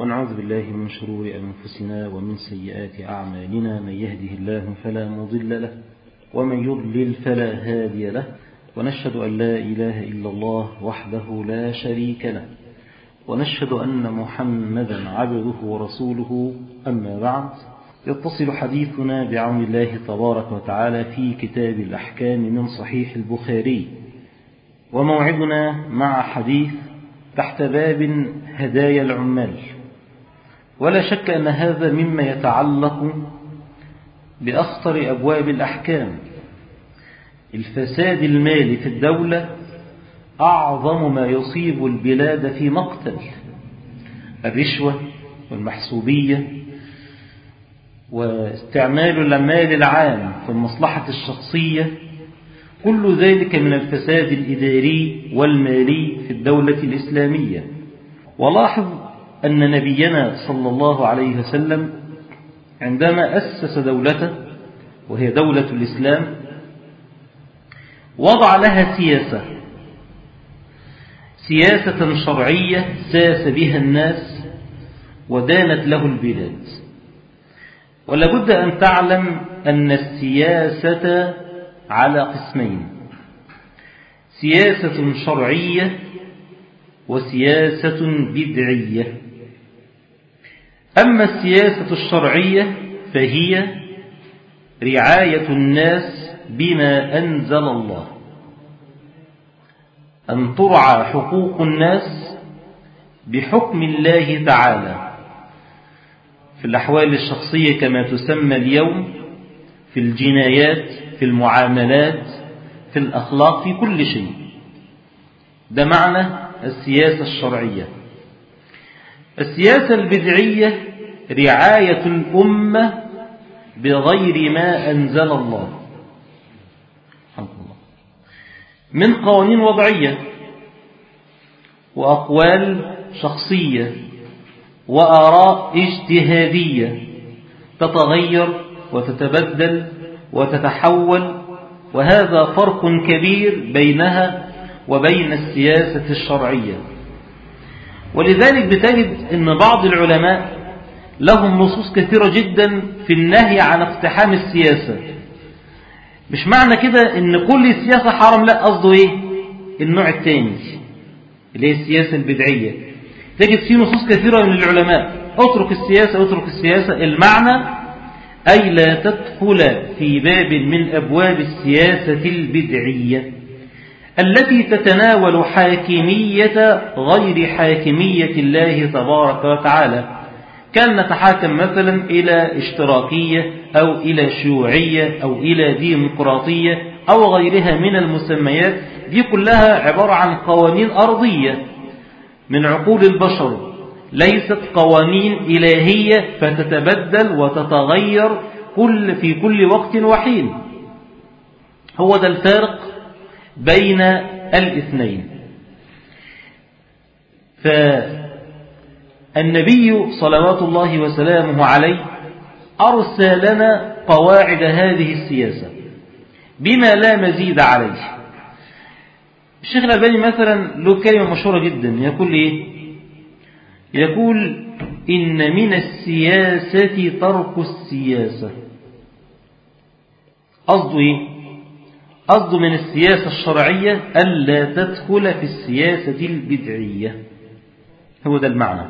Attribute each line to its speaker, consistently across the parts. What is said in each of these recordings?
Speaker 1: ونعوذ بالله من شرور أنفسنا ومن سيئات أعمالنا من يهده الله فلا مضل له ومن يضلل فلا هادي له ونشهد أن لا إله إلا الله وحده لا شريك له ونشهد أن محمدا عبده ورسوله أما بعد يتصل حديثنا بعون الله تبارك وتعالى في كتاب الأحكام من صحيح البخاري وموعدنا مع حديث تحت باب هدايا العمال ولا شك أن هذا مما يتعلق بأخطر أبواب الأحكام الفساد المالي في الدولة أعظم ما يصيب البلاد في مقتل الرشوة والمحسوبية واستعمال المال العام في المصلحة الشخصية كل ذلك من الفساد الإداري والمالي في الدولة الإسلامية ولاحظ أن نبينا صلى الله عليه وسلم عندما أسس دولته وهي دولة الإسلام وضع لها سياسة سياسة شرعية ساس بها الناس ودانت له البلاد ولابد أن تعلم أن السياسة على قسمين سياسة شرعية وسياسة بدعية أما السياسة الشرعية فهي رعاية الناس بما أنزل الله أن ترعى حقوق الناس بحكم الله تعالى في الأحوال الشخصية كما تسمى اليوم في الجنايات في المعاملات في الأخلاق في كل شيء ده معنى السياسة الشرعية السياسة البدعية رعاية الأمة بغير ما أنزل الله من قوانين وضعية وأقوال شخصية وآراء اجتهادية تتغير وتتبدل وتتحول وهذا فرق كبير بينها وبين السياسة الشرعية ولذلك بتجد أن بعض العلماء لهم نصوص كثيرة جدا في النهي عن اقتحام السياسة مش معنى كده ان كل سياسة حرام لا قصده ايه النوع الثاني اللي هي السياسة البدعية تجد فيه نصوص كثيرة من العلماء اترك السياسة اترك السياسة المعنى أي لا تدخل في باب من أبواب السياسة البدعية التي تتناول حاكمية غير حاكمية الله تبارك وتعالى كان نتحاكم مثلا إلى اشتراكية أو إلى شيوعية أو إلى ديمقراطية أو غيرها من المسميات دي كلها عبارة عن قوانين أرضية من عقول البشر ليست قوانين إلهية فتتبدل وتتغير كل في كل وقت وحين هو ده الفارق بين الاثنين فالنبي صلوات الله وسلامه عليه أرسل لنا قواعد هذه السياسة بما لا مزيد عليه الشيخ الألباني مثلا له كلمة مشهورة جدا يقول إيه يقول إن من السياسة ترك السياسة قصده إيه قصده من السياسة الشرعية ألا تدخل في السياسة البدعية هو ده المعنى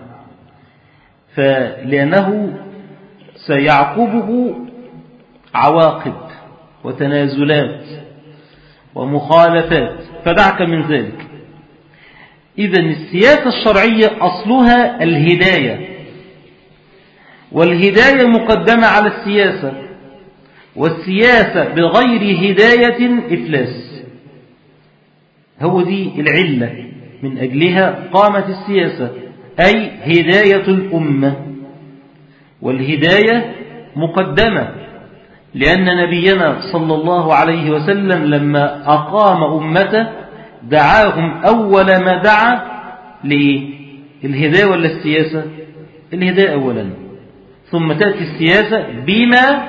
Speaker 1: فلأنه سيعقبه عواقب وتنازلات ومخالفات فدعك من ذلك إذا السياسة الشرعية أصلها الهداية والهداية مقدمة على السياسة والسياسة بغير هداية إفلاس هو دي العلة من أجلها قامت السياسة أي هداية الأمة والهداية مقدمة لأن نبينا صلى الله عليه وسلم لما أقام أمته دعاهم أول ما دعا للهداية ولا السياسة الهداية أولا ثم تأتي السياسة بما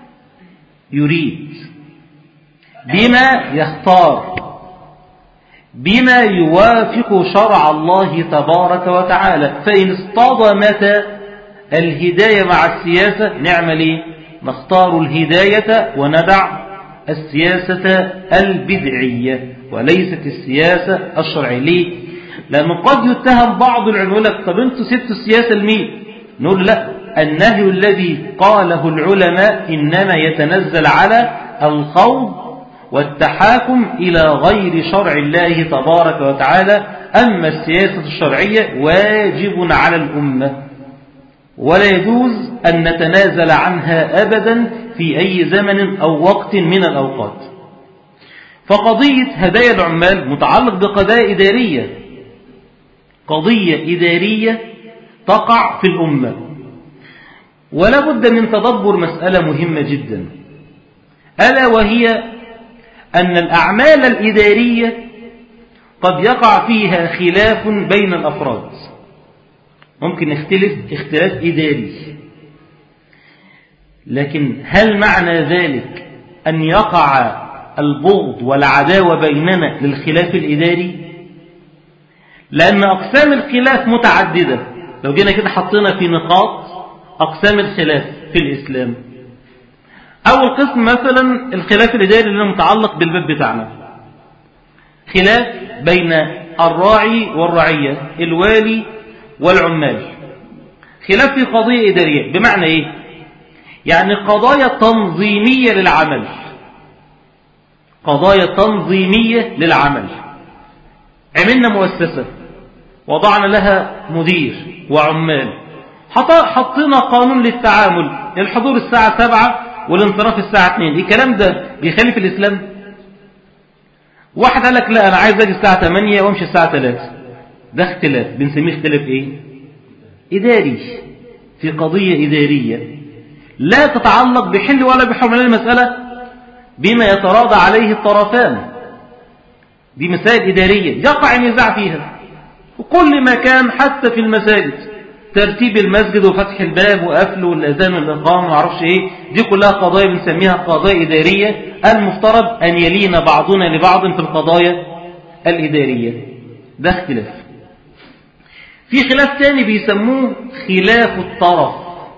Speaker 1: يريد بما يختار بما يوافق شرع الله تبارك وتعالى فإن اصطدمت الهداية مع السياسة نعمل ايه نختار الهداية وندع السياسة البدعية وليست السياسة الشرعية ليه لأن قد يتهم بعض العلماء لك طب انتوا سبتوا السياسة لمين نقول لا النهي الذي قاله العلماء إنما يتنزل على الخوض والتحاكم إلى غير شرع الله تبارك وتعالى أما السياسة الشرعية واجب على الأمة ولا يجوز أن نتنازل عنها أبدا في أي زمن أو وقت من الأوقات فقضية هدايا العمال متعلق بقضايا إدارية قضية إدارية تقع في الأمة ولا بد من تدبر مسألة مهمة جدا ألا وهي أن الأعمال الإدارية قد يقع فيها خلاف بين الأفراد ممكن نختلف اختلاف إداري لكن هل معنى ذلك أن يقع البغض والعداوة بيننا للخلاف الإداري لأن أقسام الخلاف متعددة لو جينا كده حطينا في نقاط أقسام الخلاف في الإسلام أول قسم مثلا الخلاف الإداري اللي متعلق بالباب بتاعنا خلاف بين الراعي والرعية الوالي والعمال خلاف في قضية إدارية بمعنى إيه يعني قضايا تنظيمية للعمل قضايا تنظيمية للعمل عملنا مؤسسة وضعنا لها مدير وعمال حطينا قانون للتعامل الحضور الساعة سبعة والانصراف الساعة 2 الكلام ده بيخالف الإسلام واحد قال لك لا أنا عايز أجي الساعة 8 وامشي الساعة 3 ده اختلاف بنسميه اختلاف إيه إداري في قضية إدارية لا تتعلق بحل ولا بحرم المسألة بما يتراضى عليه الطرفان دي مسائل إدارية يقع النزاع فيها وكل مكان حتى في المساجد ترتيب المسجد وفتح الباب وقفله والأذان والإقامة ومعرفش إيه دي كلها قضايا بنسميها قضايا إدارية المفترض أن يلينا بعضنا لبعض في القضايا الإدارية ده اختلاف في خلاف تاني بيسموه خلاف الطرف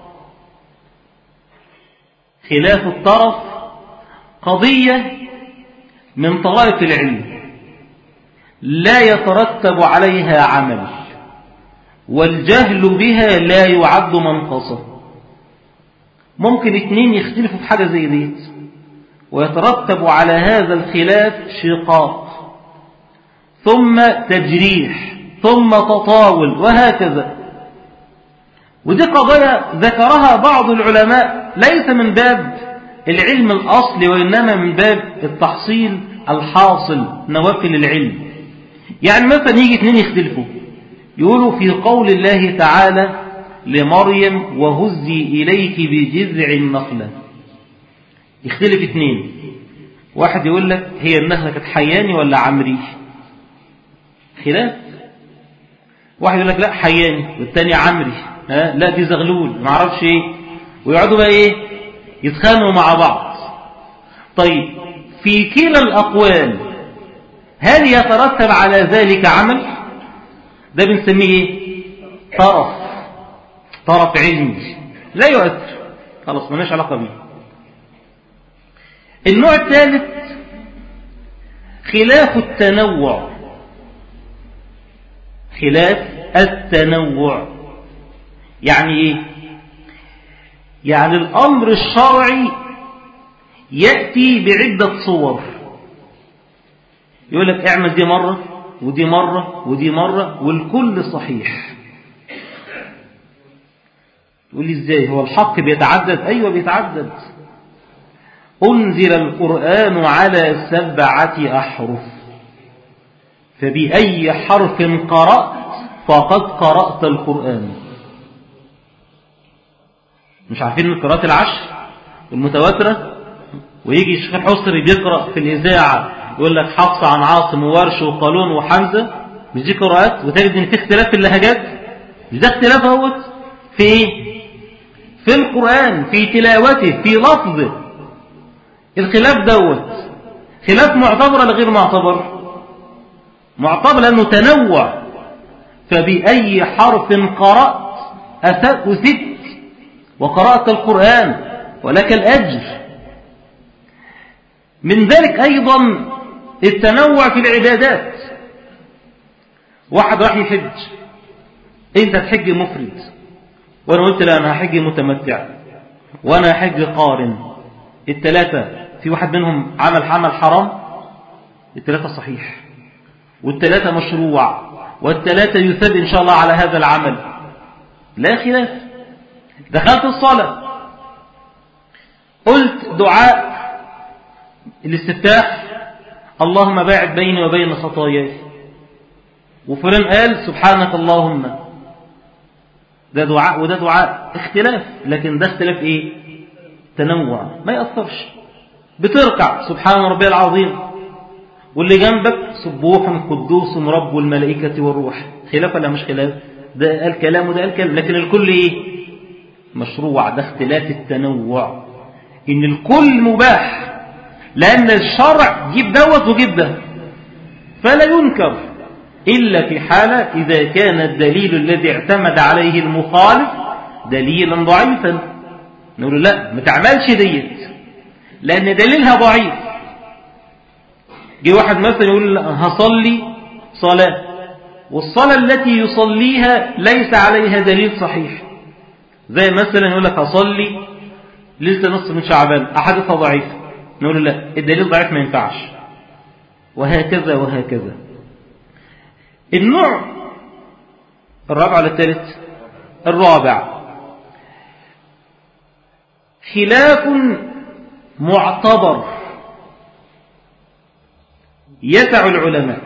Speaker 1: خلاف الطرف قضية من طرائف العلم لا يترتب عليها عمل والجهل بها لا يعد منقصة ممكن اتنين يختلفوا في حاجة زي ديت ويترتب على هذا الخلاف شقاق ثم تجريح ثم تطاول وهكذا ودي قضايا ذكرها بعض العلماء ليس من باب العلم الأصلي وإنما من باب التحصيل الحاصل نوافل العلم يعني مثلا يجي اثنين يختلفوا يقولوا في قول الله تعالى لمريم وهزي إليك بجذع النخلة يختلف اثنين واحد يقول لك هي النخلة كانت حياني ولا عمري خلاف واحد يقول لك لا حياني والتاني عمري ها لا دي زغلول ما اعرفش ايه ويقعدوا بقى ايه يتخانقوا مع بعض طيب في كلا الأقوال هل يترتب على ذلك عمل ده بنسميه ايه طرف طرف علمي لا يؤثر خلاص مالناش علاقة بيه النوع الثالث خلاف التنوع خلاف التنوع يعني ايه يعني الامر الشرعي يأتي بعدة صور يقول لك اعمل دي مرة ودي مرة ودي مرة والكل صحيح تقول لي ازاي هو الحق بيتعدد ايوه بيتعدد انزل القرآن على سبعة احرف فبأي حرف قرأت فقد قرأت القرآن مش عارفين القراءات العشر المتواترة ويجي الشيخ الحصري بيقرأ في الإذاعة يقول لك حفص عن عاصم وورش وقالون وحمزة مش دي قراءات وتجد ان في اختلاف في اللهجات مش ده اختلاف اهوت في ايه في القرآن في تلاوته في لفظه الخلاف دوت خلاف معتبر ولا غير معتبر معتبر لأنه تنوع فبأي حرف قرأت أثبت وقرأت القرآن ولك الأجر من ذلك أيضا التنوع في العبادات واحد راح يحج انت تحج مفرد وانا قلت لا انا هحج متمتع وانا هحج قارن الثلاثة في واحد منهم عمل عمل حرام الثلاثة صحيح والثلاثة مشروع والثلاثة يثاب إن شاء الله على هذا العمل لا خلاف دخلت الصلاة قلت دعاء الاستفتاح اللهم باعد بيني وبين خطاياي وفلان قال سبحانك اللهم ده دعاء وده دعاء اختلاف لكن ده اختلاف ايه تنوع ما يأثرش بتركع سبحان ربي العظيم واللي جنبك سبوح قدوس رب الملائكة والروح خلاف ولا مش خلاف ده قال كلام وده قال كلام لكن الكل ايه مشروع ده اختلاف التنوع ان الكل مباح لان الشرع جيب دوت وجيب ده فلا ينكر إلا في حالة إذا كان الدليل الذي اعتمد عليه المخالف دليلا ضعيفا نقول له لا ما تعملش ديت لأن دليلها ضعيف جه واحد مثلا يقول هصلي صلاة والصلاة التي يصليها ليس عليها دليل صحيح زي مثلا يقول لك هصلي لسه نص من شعبان أحادثها ضعيفة نقول له لا الدليل ضعيف ما ينفعش وهكذا وهكذا النوع الرابع ولا الثالث الرابع خلاف معتبر يسع العلماء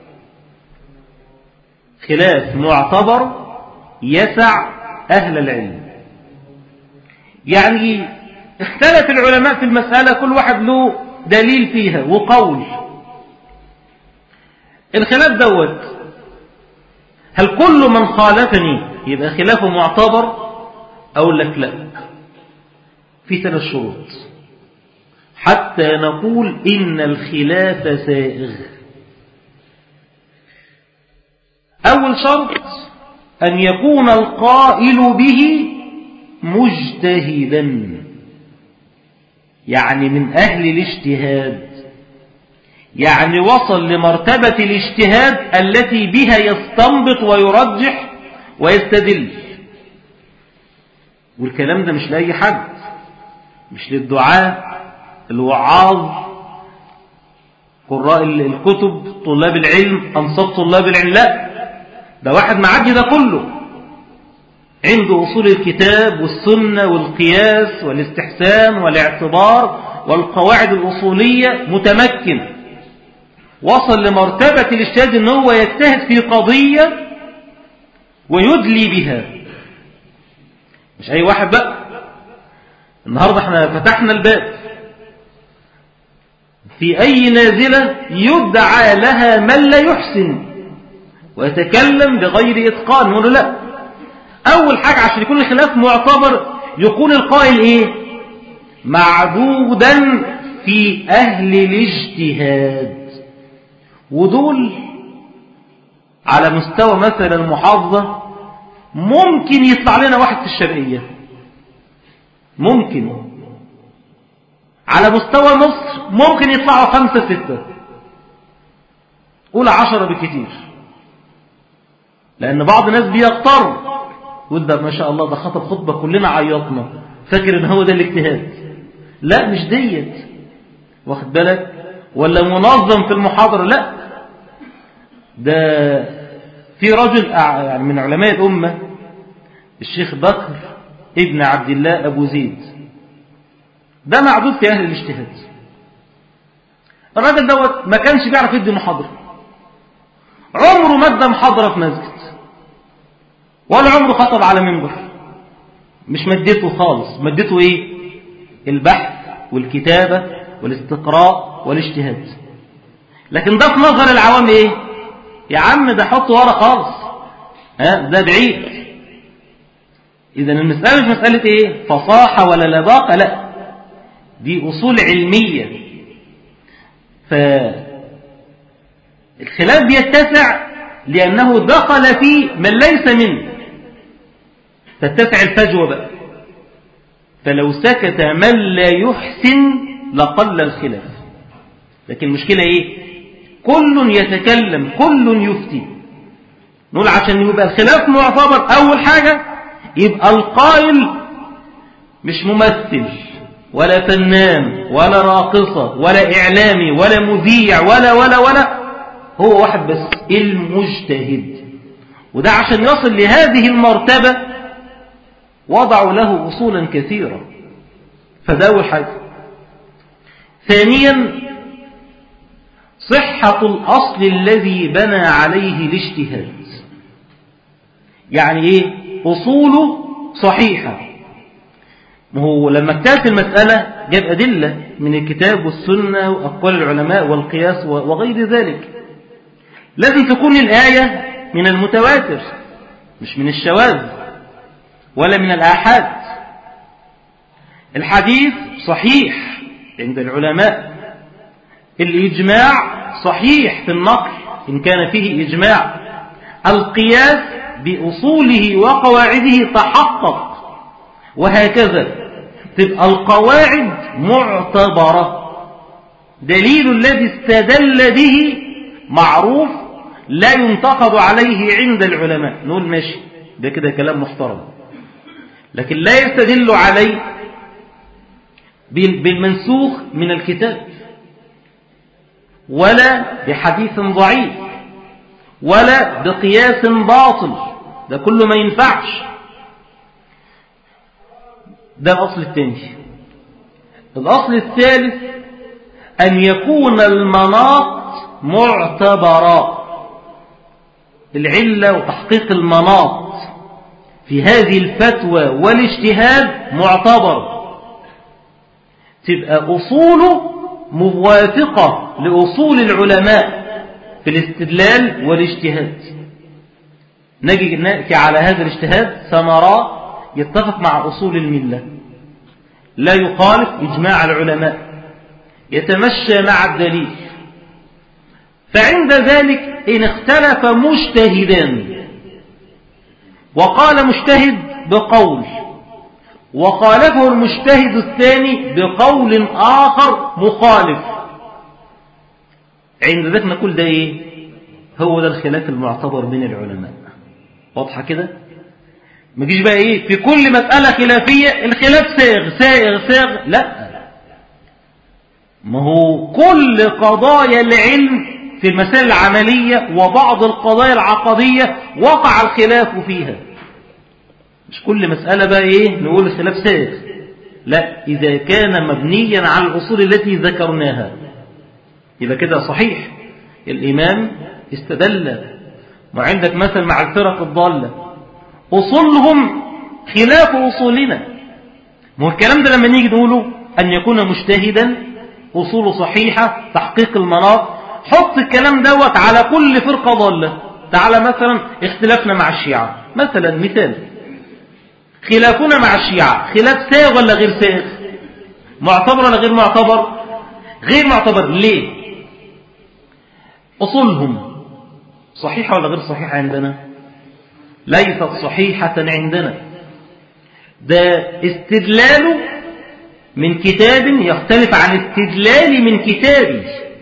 Speaker 1: خلاف معتبر يسع أهل العلم يعني اختلف العلماء في المسألة كل واحد له دليل فيها وقول الخلاف دوت هل كل من خالفني يبقى خلافه معتبر أقول لك لا في ثلاث شروط حتى نقول إن الخلاف سائغ أول شرط أن يكون القائل به مجتهدا يعني من أهل الاجتهاد يعني وصل لمرتبة الاجتهاد التي بها يستنبط ويرجح ويستدل والكلام ده مش لأي حد مش للدعاء الوعاظ قراء الكتب طلاب العلم أنصاب طلاب العلم لا ده واحد معدي ده كله عنده أصول الكتاب والسنة والقياس والاستحسان والاعتبار والقواعد الأصولية متمكن وصل لمرتبة الاجتهاد ان هو يجتهد في قضية ويدلي بها مش اي واحد بقى النهاردة احنا فتحنا الباب في اي نازلة يدعى لها من لا يحسن ويتكلم بغير اتقان نقول لا اول حاجة عشان يكون الخلاف معتبر يكون القائل ايه معدودا في اهل الاجتهاد ودول على مستوى مثلا المحافظة ممكن يطلع لنا واحد في الشرقية ممكن على مستوى مصر ممكن يطلعوا خمسة ستة قول عشرة بالكثير لأن بعض الناس بيغتر يقول ده ما شاء الله ده خطب خطبة كلنا عيطنا فاكر ان هو ده الاجتهاد لا مش ديت واخد بالك ولا منظم في المحاضرة لا ده في رجل يعني من علماء الأمة الشيخ بكر ابن عبد الله أبو زيد ده معدود في أهل الاجتهاد الراجل دوت ما كانش بيعرف يدي محاضرة عمره ما ادى محاضرة في مسجد ولا عمره خطب على منبر مش مدته خالص مدته ايه البحث والكتابة والاستقراء والاجتهاد لكن ده في نظر العوام ايه يا عم ده حطه ورا خالص ها ده بعيد اذا المسألة مش مسألة ايه فصاحة ولا لباقة لا دي اصول علمية ف الخلاف بيتسع لأنه دخل فيه من ليس منه تتسع الفجوة بقى فلو سكت من لا يحسن لقل الخلاف لكن المشكلة ايه كل يتكلم كل يفتي نقول عشان يبقى الخلاف معتبر أول حاجة يبقى القائل مش ممثل ولا فنان ولا راقصة ولا إعلامي ولا مذيع ولا ولا ولا هو واحد بس المجتهد وده عشان يصل لهذه المرتبة وضعوا له أصولا كثيرة فده أول حاجة ثانيا صحة الأصل الذي بنى عليه الاجتهاد يعني إيه أصوله صحيحة ما هو لما اكتاب المسألة جاب أدلة من الكتاب والسنة وأقوال العلماء والقياس وغير ذلك لازم تكون الآية من المتواتر مش من الشواذ ولا من الآحاد الحديث صحيح عند العلماء الإجماع صحيح في النقل إن كان فيه إجماع القياس بأصوله وقواعده تحقق وهكذا تبقى القواعد معتبرة دليل الذي استدل به معروف لا ينتقد عليه عند العلماء نقول ماشي ده كده كلام محترم لكن لا يستدل عليه بالمنسوخ من الكتاب ولا بحديث ضعيف ولا بقياس باطل ده كله ما ينفعش ده الأصل الثاني الأصل الثالث أن يكون المناط معتبرا العلة وتحقيق المناط في هذه الفتوى والاجتهاد معتبر تبقى أصوله موافقة لأصول العلماء في الاستدلال والاجتهاد نجي نأتي على هذا الاجتهاد سنرى يتفق مع أصول الملة لا يخالف إجماع العلماء يتمشى مع الدليل فعند ذلك إن اختلف مجتهدان وقال مجتهد بقول وخالفه المجتهد الثاني بقول آخر مخالف عند ذلك نقول ده إيه هو ده الخلاف المعتبر بين العلماء واضحة كده ما جيش بقى إيه في كل مسألة خلافية الخلاف ساغ ساغ ساغ لا ما هو كل قضايا العلم في المسائل العملية وبعض القضايا العقدية وقع الخلاف فيها مش كل مسألة بقى إيه نقول الخلاف سائغ لا إذا كان مبنيا على الأصول التي ذكرناها يبقى كده صحيح الإمام استدل وعندك مثل مع الفرق الضالة أصولهم خلاف أصولنا ما هو الكلام ده لما نيجي نقوله أن يكون مجتهدا أصوله صحيحة تحقيق المناط حط الكلام دوت على كل فرقة ضالة تعالى مثلا اختلافنا مع الشيعة مثلا مثال خلافنا مع الشيعة خلاف سائغ ولا غير سائغ معتبر ولا غير معتبر غير معتبر ليه أصولهم صحيحة ولا غير صحيحة عندنا ليست صحيحة عندنا ده استدلال من كتاب يختلف عن استدلال من كتابي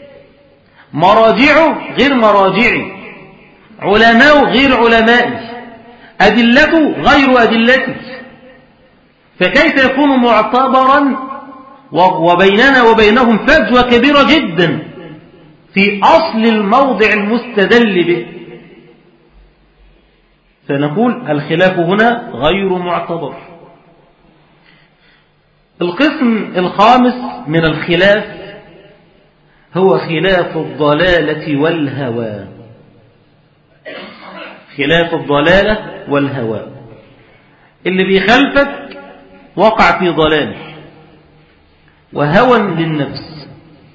Speaker 1: مراجعه غير مراجعي علماء غير علمائي أدلته غير أدلتي فكيف يكون معتبرا وبيننا وبينهم فجوة كبيرة جدا في أصل الموضع المستدل به فنقول الخلاف هنا غير معتبر القسم الخامس من الخلاف هو خلاف الضلالة والهوى خلاف الضلالة والهوى اللي بيخالفك وقع في ضلال وهوى للنفس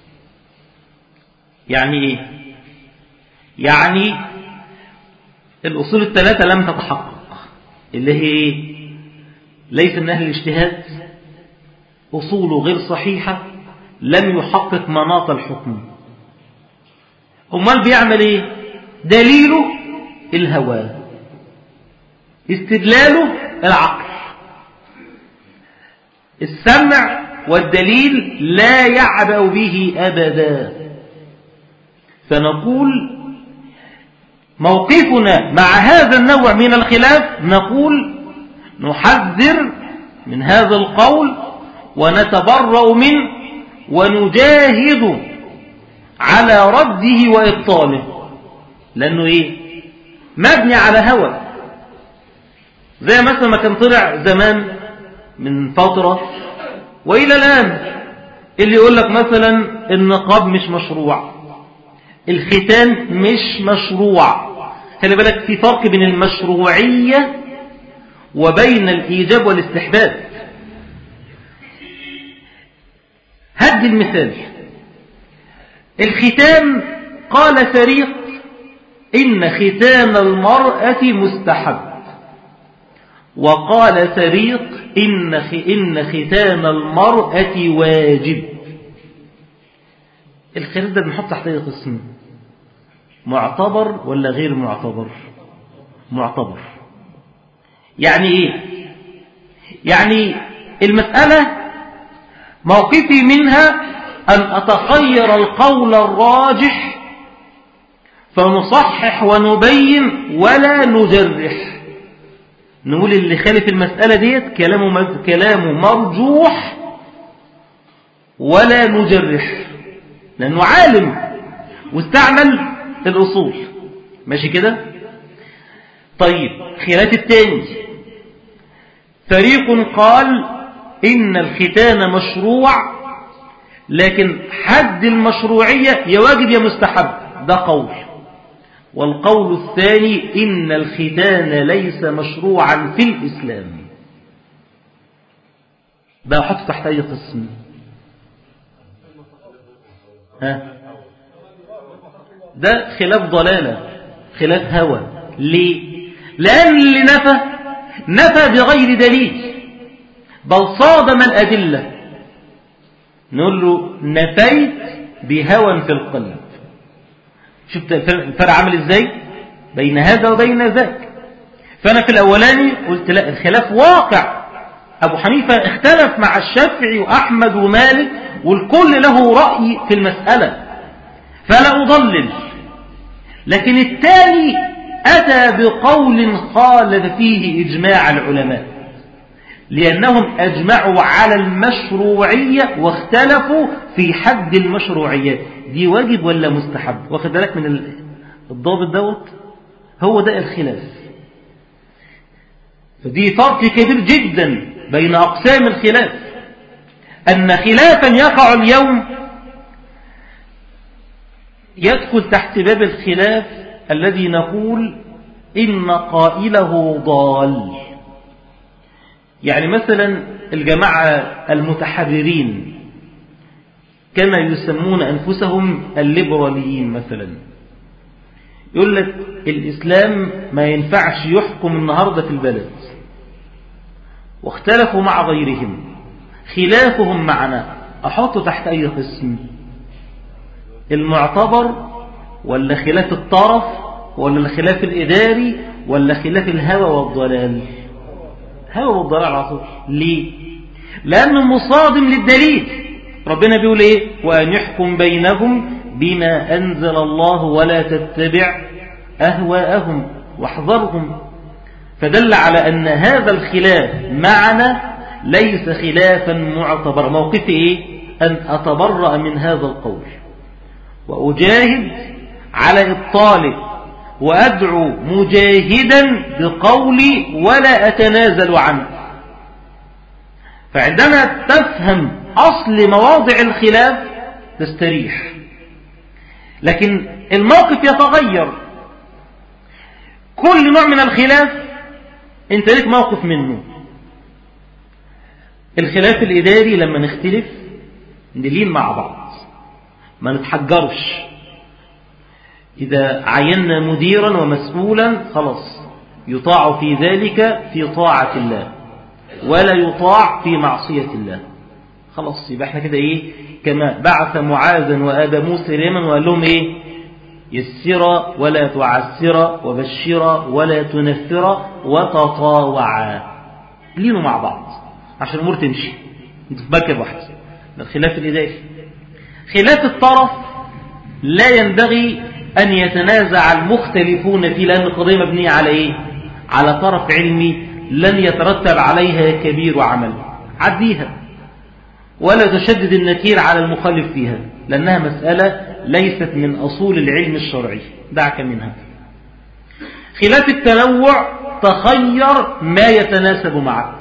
Speaker 1: يعني ايه يعني الأصول الثلاثة لم تتحقق اللي هي ايه ليس من أهل الاجتهاد أصول غير صحيحة لم يحقق مناط الحكم أمال بيعمل إيه دليله الهوى استدلاله العقل السمع والدليل لا يعبأ به أبدا فنقول موقفنا مع هذا النوع من الخلاف نقول نحذر من هذا القول ونتبرأ منه ونجاهد على رده وإبطاله لأنه إيه مبني على هوى زي مثلا ما كان طلع زمان من فترة وإلى الآن اللي يقول لك مثلا النقاب مش مشروع الختان مش مشروع خلي بالك في فرق بين المشروعية وبين الإيجاب والاستحباب هد المثال الختان قال فريق إن ختان المرأة مستحب وقال فريق إن إن ختان المرأة واجب الخلاف ده بنحط تحت أي قسم معتبر ولا غير معتبر معتبر يعني إيه يعني المسألة موقفي منها أن أتخير القول الراجح فنصحح ونبين ولا نجرح نقول اللي خالف المسألة ديت كلامه, كلامه مرجوح ولا نجرح لأنه عالم واستعمل الأصول ماشي كده طيب خلاف التاني فريق قال إن الختان مشروع لكن حد المشروعية يا واجب يا مستحب ده قول والقول الثاني إن الختان ليس مشروعا في الإسلام بقى حط تحت أي قسم ها ده خلاف ضلالة خلاف هوى ليه لأن اللي نفى نفى بغير دليل بل صادم الأدلة نقول له نفيت بهوى في القلب شفت الفرق عامل ازاي بين هذا وبين ذاك فأنا في الأولاني قلت لا الخلاف واقع أبو حنيفة اختلف مع الشافعي وأحمد ومالك والكل له رأي في المسألة فلا أضلل لكن الثاني أتى بقول خالف فيه إجماع العلماء لأنهم أجمعوا على المشروعية واختلفوا في حد المشروعية دي واجب ولا مستحب واخد بالك من الضابط دوت هو ده الخلاف فدي فرق كبير جدا بين أقسام الخلاف أن خلافا يقع اليوم يدخل تحت باب الخلاف الذي نقول إن قائله ضال يعني مثلا الجماعة المتحررين كما يسمون أنفسهم الليبراليين مثلا يقول لك الإسلام ما ينفعش يحكم النهاردة في البلد واختلفوا مع غيرهم خلافهم معنا أحطه تحت أي قسم المعتبر ولا خلاف الطرف ولا الخلاف الإداري ولا خلاف الهوى والضلال هوى والضلال على طول ليه لأنه مصادم للدليل ربنا بيقول إيه وأن يحكم بينهم بما أنزل الله ولا تتبع أهواءهم واحذرهم فدل على أن هذا الخلاف معنا ليس خلافا معتبر موقفي إيه أن أتبرأ من هذا القول وأجاهد على إبطاله وأدعو مجاهدا بقولي ولا أتنازل عنه فعندما تفهم أصل مواضع الخلاف تستريح لكن الموقف يتغير كل نوع من الخلاف انت لك موقف منه الخلاف الإداري لما نختلف نلين مع بعض ما نتحجرش إذا عينا مديرا ومسؤولا خلاص يطاع في ذلك في طاعة الله ولا يطاع في معصية الله خلاص يبقى احنا كده ايه كما بعث معاذا وآبا موسى اليمن وقال لهم ايه يسر ولا تعسر وبشر ولا تنفر وتطاوعا لينوا مع بعض عشان الأمور تمشي نتفكر واحد الخلاف الإداري خلاف الطرف لا ينبغي أن يتنازع المختلفون فيه لأن القضية مبنية على إيه؟ على طرف علمي لن يترتب عليها كبير عمل عديها ولا تشدد النكير على المخالف فيها لأنها مسألة ليست من أصول العلم الشرعي دعك منها خلاف التنوع تخير ما يتناسب معك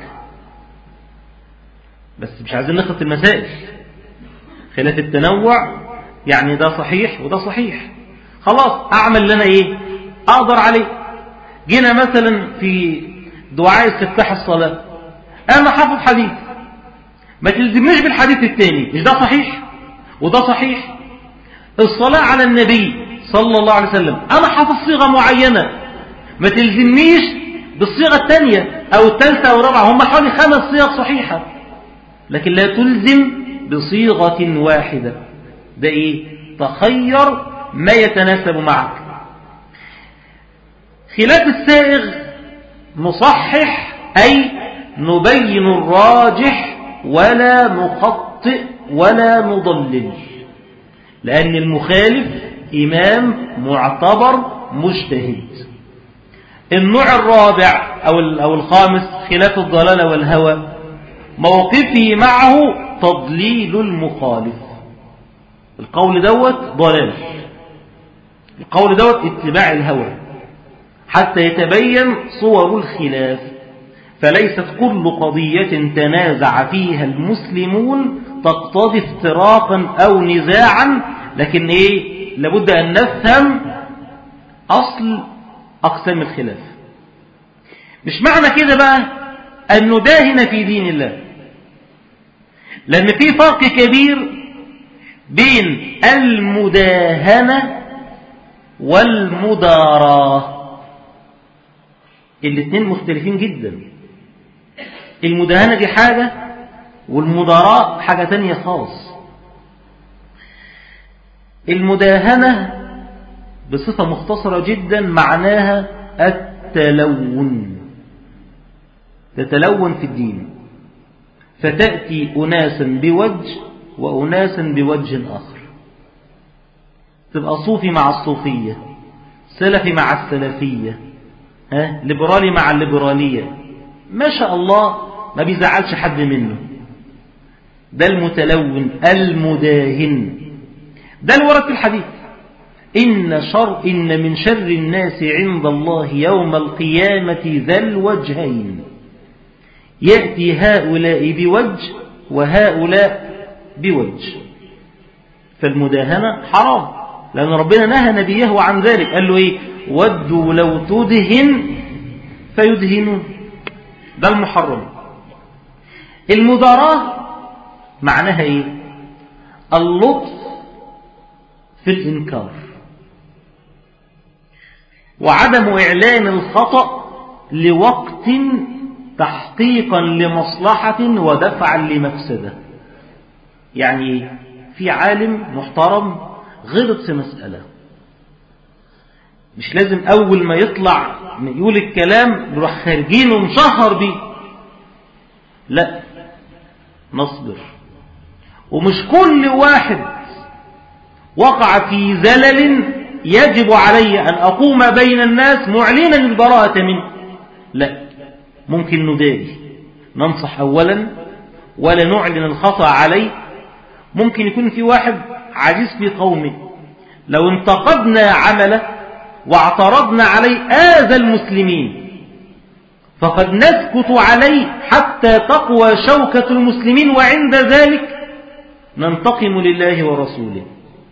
Speaker 1: بس مش عايزين نخلط المسائل خلاف التنوع يعني ده صحيح وده صحيح خلاص أعمل لنا إيه أقدر عليه جينا مثلا في دعاء استفتاح الصلاة أنا حافظ حديث ما تلزمنيش بالحديث الثاني مش ده صحيح وده صحيح الصلاة على النبي صلى الله عليه وسلم أنا حافظ صيغة معينة ما تلزمنيش بالصيغة الثانية أو الثالثة أو الرابعة هم حوالي خمس صيغ صحيحة لكن لا تلزم بصيغة واحدة ده إيه تخير ما يتناسب معك خلاف السائغ نصحح أي نبين الراجح ولا نخطئ ولا نضلل لأن المخالف إمام معتبر مجتهد النوع الرابع أو أو الخامس خلاف الضلال والهوى موقفه معه تضليل المخالف القول دوت ضلال القول دوت اتباع الهوى حتى يتبين صور الخلاف فليست كل قضية تنازع فيها المسلمون تقتضي افتراقا أو نزاعا لكن إيه لابد أن نفهم أصل أقسام الخلاف مش معنى كده بقى أن نداهن في دين الله لأن في فرق كبير بين المداهنة والمداراة الاثنين مختلفين جدا المداهنة دي حاجة والمداراة حاجة تانية خالص المداهنة بصفة مختصرة جدا معناها التلون تتلون في الدين فتأتي أناسا بوجه وأناسا بوجه آخر تبقى صوفي مع الصوفية سلفي مع السلفية ها ليبرالي مع الليبرالية ما شاء الله ما بيزعلش حد منه ده المتلون المداهن ده الورد في الحديث إن, شر إن من شر الناس عند الله يوم القيامة ذا الوجهين يأتي هؤلاء بوجه وهؤلاء بوجه فالمداهنة حرام لأن ربنا نهى نبيه عن ذلك قال له إيه ودوا لو تدهن فيدهنون ده المحرم المداراة معناها إيه اللطف في الإنكار وعدم إعلان الخطأ لوقت تحقيقا لمصلحة ودفعا لمفسدة يعني في عالم محترم غلط في مسألة مش لازم أول ما يطلع يقول الكلام نروح خارجين ومشهر بيه لا نصبر ومش كل واحد وقع في زلل يجب علي أن أقوم بين الناس معلنا البراءة منه لا ممكن نداري ننصح أولا ولا نعلن الخطأ عليه ممكن يكون في واحد عزيز في قومه لو انتقدنا عمله واعترضنا عليه آذى المسلمين فقد نسكت عليه حتى تقوى شوكة المسلمين وعند ذلك ننتقم لله ورسوله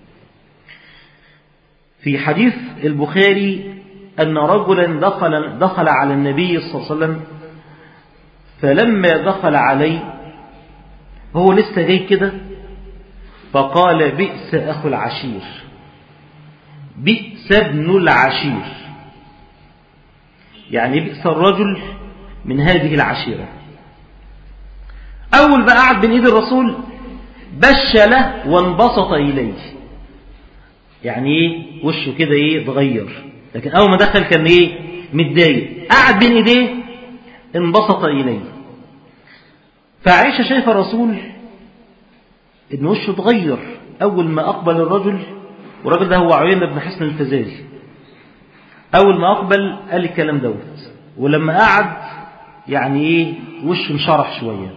Speaker 1: في حديث البخاري أن رجلا دخل, دخل على النبي صلى الله عليه وسلم فلما دخل عليه هو لسه جاي كده فقال بئس أخو العشير بئس ابن العشير يعني بئس الرجل من هذه العشيرة أول بقى قعد بين إيد الرسول بش له وانبسط إليه يعني ايه وشه كده ايه اتغير لكن اول ما دخل كان ايه متضايق قعد بين ايديه انبسط اليه فعائشه شايفه الرسول ان وشه اتغير اول ما اقبل الرجل والراجل ده هو عيينة بن حسن الفزاري اول ما اقبل قال الكلام دوت ولما قعد يعني ايه وشه انشرح شويه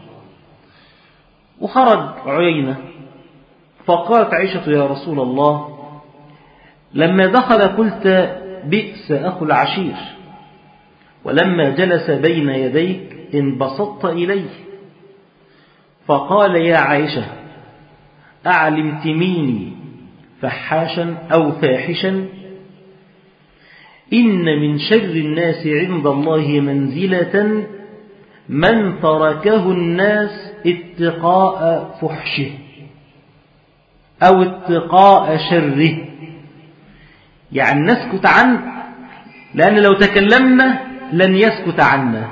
Speaker 1: وخرج عيينة فقالت عائشة يا رسول الله لما دخل قلت بئس أخو العشير ولما جلس بين يديك انبسطت إليه فقال يا عائشة أعلمتميني فحاشا أو فاحشا إن من شر الناس عند الله منزلة من تركه الناس اتقاء فحشه أو اتقاء شره يعني نسكت عنه لأن لو تكلمنا لن يسكت عنا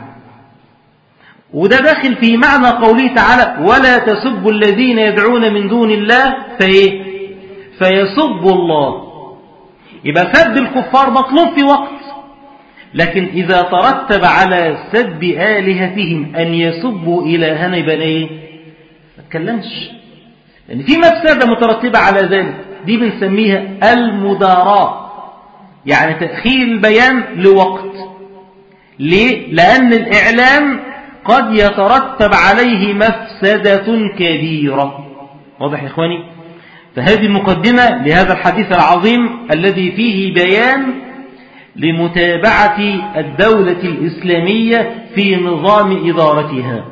Speaker 1: وده داخل في معنى قوله تعالى ولا تسبوا الذين يدعون من دون الله فإيه فيسبوا الله يبقى سب الكفار مطلوب في وقت لكن إذا ترتب على سب آلهتهم أن يسبوا إلهنا يبقى إيه ما تكلمش لأن في مفسدة مترتبة على ذلك دي بنسميها المداراة يعني تأخير البيان لوقت ليه؟ لأن الإعلام قد يترتب عليه مفسدة كبيرة واضح يا إخواني فهذه المقدمة لهذا الحديث العظيم الذي فيه بيان لمتابعة الدولة الإسلامية في نظام إدارتها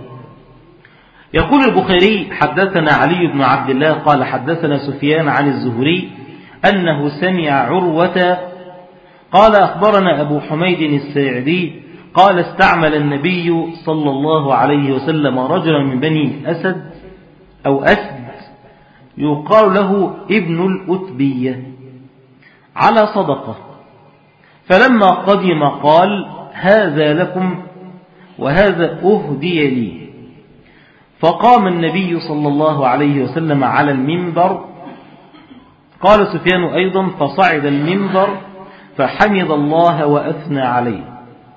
Speaker 1: يقول البخاري حدثنا علي بن عبد الله قال حدثنا سفيان عن الزهري أنه سمع عروة قال أخبرنا أبو حميد الساعدي قال استعمل النبي صلى الله عليه وسلم رجلا من بني أسد أو أسد يقال له ابن الأتبية على صدقة فلما قدم قال هذا لكم وهذا أهدي لي فقام النبي صلى الله عليه وسلم على المنبر قال سفيان أيضا فصعد المنبر فحمد الله وأثنى عليه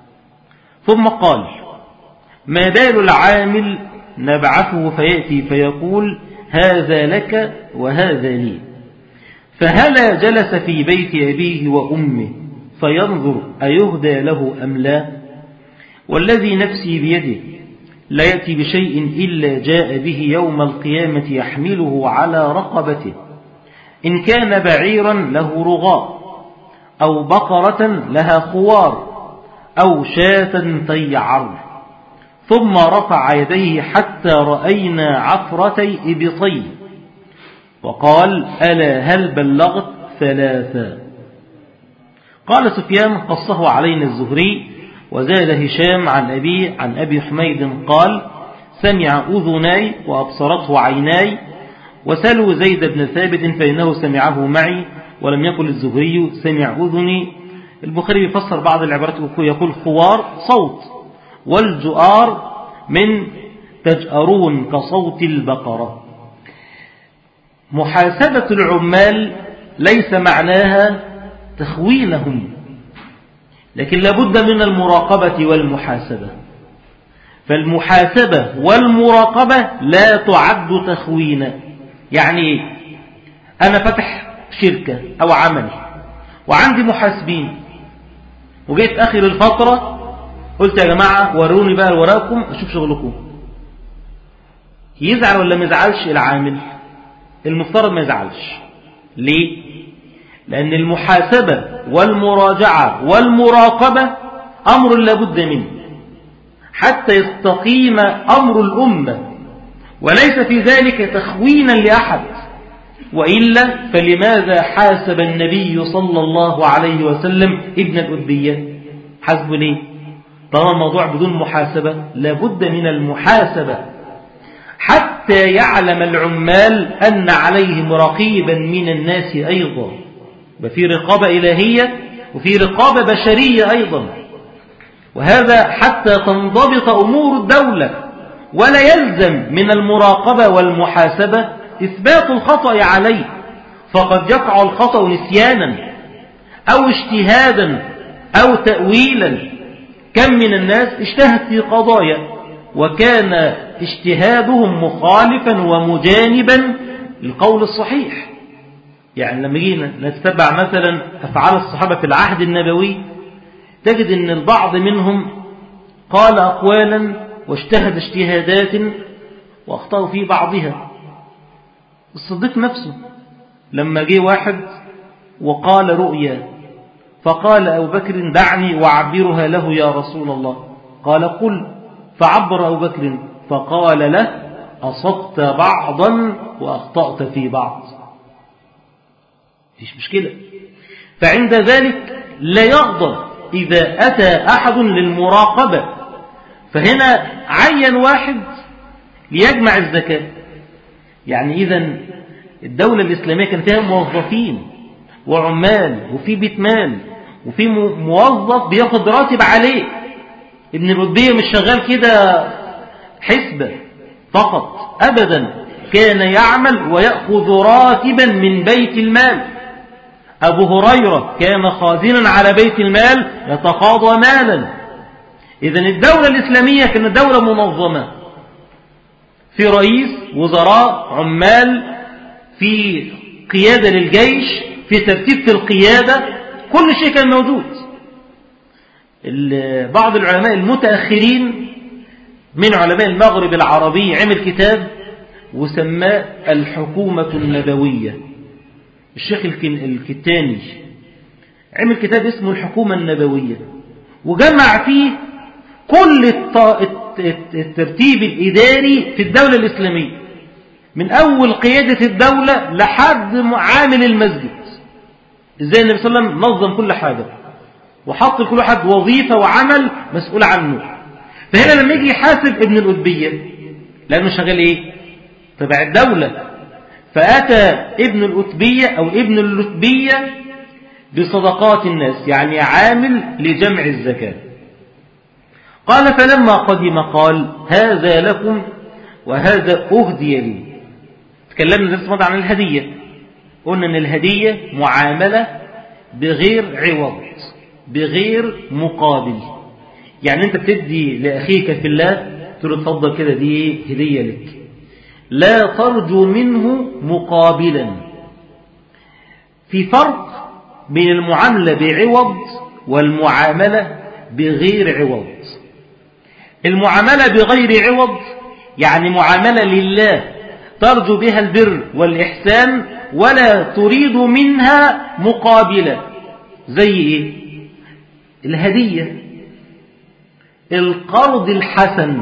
Speaker 1: ثم قال ما بال العامل نبعثه فيأتي فيقول هذا لك وهذا لي فهلا جلس في بيت أبيه وأمه فينظر أيهدى له أم لا والذي نفسي بيده لا يأتي بشيء إلا جاء به يوم القيامة يحمله على رقبته إن كان بعيرا له رغاء أو بقرة لها خوار أو شاة تيعر ثم رفع يديه حتى رأينا عفرتي إبطي وقال ألا هل بلغت ثلاثا قال سفيان قصه علينا الزهري وزاد هشام عن أبي عن أبي حميد قال سمع أذناي وأبصرته عيناي وسلوا زيد بن ثابت فإنه سمعه معي ولم يقل الزهري سمع أذني البخاري يفسر بعض العبارات يقول خوار صوت والجؤار من تجأرون كصوت البقرة محاسبة العمال ليس معناها تخوينهم لكن لابد من المراقبة والمحاسبة فالمحاسبة والمراقبة لا تعد تخوينا يعني ايه أنا فتح شركة أو عمل وعندي محاسبين وجيت آخر الفترة قلت يا جماعة وروني بقى وراكم أشوف شغلكم يزعل ولا ما يزعلش العامل المفترض ما يزعلش ليه لأن المحاسبة والمراجعة والمراقبة أمر لابد منه حتى يستقيم أمر الأمة وليس في ذلك تخوينا لأحد وإلا فلماذا حاسب النبي صلى الله عليه وسلم ابن الأدبية حسب ليه طالما الموضوع بدون محاسبة لابد من المحاسبة حتى يعلم العمال أن عليهم رقيبا من الناس أيضا وفي رقابة إلهية وفي رقابة بشرية أيضا وهذا حتى تنضبط أمور الدولة ولا يلزم من المراقبة والمحاسبة إثبات الخطأ عليه فقد يقع الخطأ نسيانا أو اجتهادا أو تأويلا كم من الناس اجتهد في قضايا وكان اجتهادهم مخالفا ومجانبا للقول الصحيح يعني لما جينا نتبع مثلا أفعال الصحابة في العهد النبوي تجد أن البعض منهم قال أقوالا واجتهد اجتهادات وأخطأوا في بعضها الصديق نفسه لما جه واحد وقال رؤيا فقال أبو بكر دعني وعبرها له يا رسول الله قال قل فعبر أبو بكر فقال له أصبت بعضا وأخطأت في بعض فيش مشكلة فعند ذلك لا يغضب إذا أتى أحد للمراقبة فهنا عين واحد ليجمع الزكاة يعني إذا الدولة الإسلامية كان فيها موظفين وعمال وفي بيت مال وفي موظف بياخد راتب عليه ابن الربية مش شغال كده حسبة فقط أبدا كان يعمل ويأخذ راتبا من بيت المال أبو هريرة كان خازنا على بيت المال يتقاضى مالا إذا الدولة الإسلامية كانت دولة منظمة في رئيس وزراء عمال في قيادة للجيش في ترتيب في القيادة كل شيء كان موجود بعض العلماء المتأخرين من علماء المغرب العربي عمل كتاب وسماه الحكومة النبوية الشيخ الكتاني عمل كتاب اسمه الحكومة النبوية وجمع فيه كل الترتيب الإداري في الدولة الإسلامية من أول قيادة الدولة لحد عامل المسجد إزاي النبي صلى الله عليه وسلم نظم كل حاجة وحط لكل واحد وظيفة وعمل مسؤول عنه فهنا لما يجي يحاسب ابن الأدبية لأنه شغال إيه تبع الدولة فأتى ابن الأتبية أو ابن اللتبية بصدقات الناس يعني عامل لجمع الزكاة قال فلما قدم قال هذا لكم وهذا أهدي لي تكلمنا درس عن الهدية قلنا أن الهدية معاملة بغير عوض بغير مقابل يعني أنت بتدي لأخيك في الله تقول تفضل كده دي هدية لك لا ترجو منه مقابلا في فرق بين المعاملة بعوض والمعاملة بغير عوض المعاملة بغير عوض يعني معاملة لله ترجو بها البر والإحسان ولا تريد منها مقابلة زي إيه؟ الهدية القرض الحسن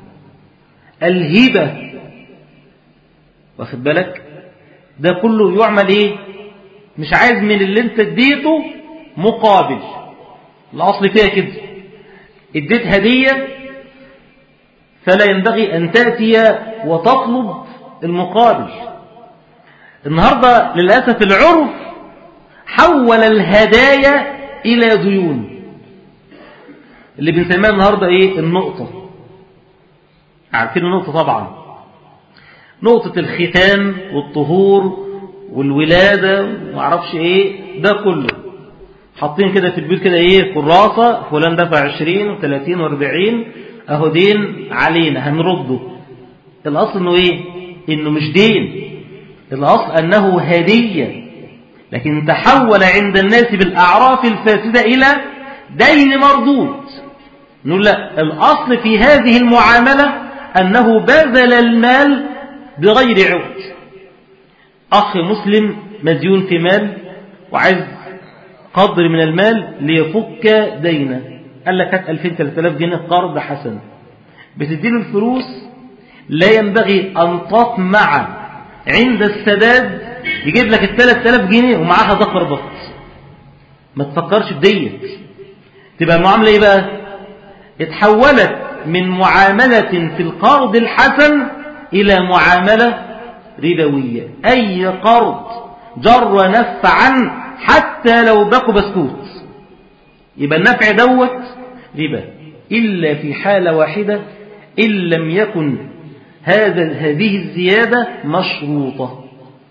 Speaker 1: الهبة واخد بالك ده كله يعمل ايه مش عايز من اللي انت اديته مقابل الاصل فيها كده اديت هدية فلا ينبغي ان تأتي وتطلب المقابل النهاردة للأسف العرف حول الهدايا إلى ديون اللي بنسميها النهاردة إيه النقطة عارفين النقطة طبعا نقطة الختان والطهور والولادة ومعرفش ايه ده كله حاطين كده في البيوت كده ايه كراسة فلان دفع عشرين وثلاثين واربعين اهو دين علينا هنرده الاصل انه ايه انه مش دين الاصل انه هدية لكن تحول عند الناس بالاعراف الفاسدة الى دين مردود نقول لا الاصل في هذه المعاملة انه بذل المال بغير عوض أخ مسلم مديون في مال وعايز قدر من المال ليفك دينه قال لك هات 2000 3000 جنيه قرض حسن بتديله الفلوس لا ينبغي أن تطمع عند السداد يجيب لك ال 3000 جنيه ومعاها ذكر بط ما تفكرش بديت تبقى المعاملة ايه بقى اتحولت من معاملة في القرض الحسن إلى معاملة ربوية أي قرض جر نفعا حتى لو بقوا بسكوت يبقى النفع دوت ربا إلا في حالة واحدة إن لم يكن هذا هذه الزيادة مشروطة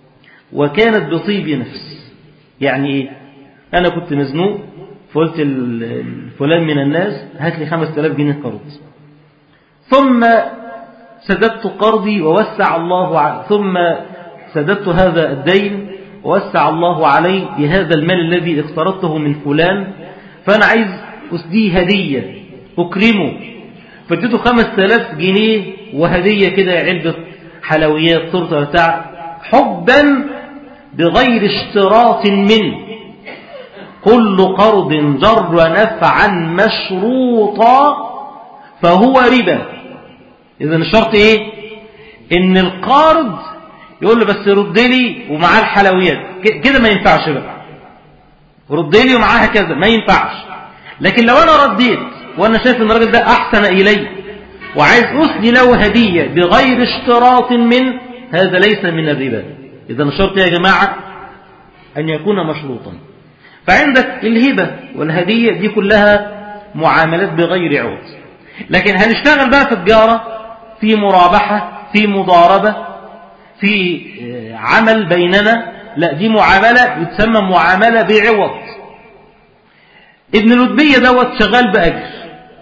Speaker 1: وكانت بطيب نفس يعني إيه أنا كنت مزنوق فقلت فلان من الناس هات لي خمس تلاف جنيه قرض ثم سددت قرضي ووسع الله علي ثم سددت هذا الدين ووسع الله علي بهذا المال الذي اقترضته من فلان فأنا عايز أسديه هدية أكرمه فاديته خمس تلاف جنيه وهدية كده علبة حلويات تورته بتاع حبا بغير اشتراط منه كل قرض جر نفعا مشروطا فهو ربا إذا الشرط إيه إن القارض يقول له بس رد لي ومعاه الحلويات كده ما ينفعش بقى رد لي ومعاها كذا ما ينفعش لكن لو أنا رديت وأنا شايف إن الراجل ده أحسن إلي وعايز أسدي له هدية بغير اشتراط من هذا ليس من الربا إذا الشرط يا جماعة أن يكون مشروطا فعندك الهبة والهدية دي كلها معاملات بغير عوض لكن هنشتغل بقى في التجارة في مرابحة في مضاربة في عمل بيننا لا دي معاملة يتسمى معاملة بعوض ابن لدبية دوت شغال بأجر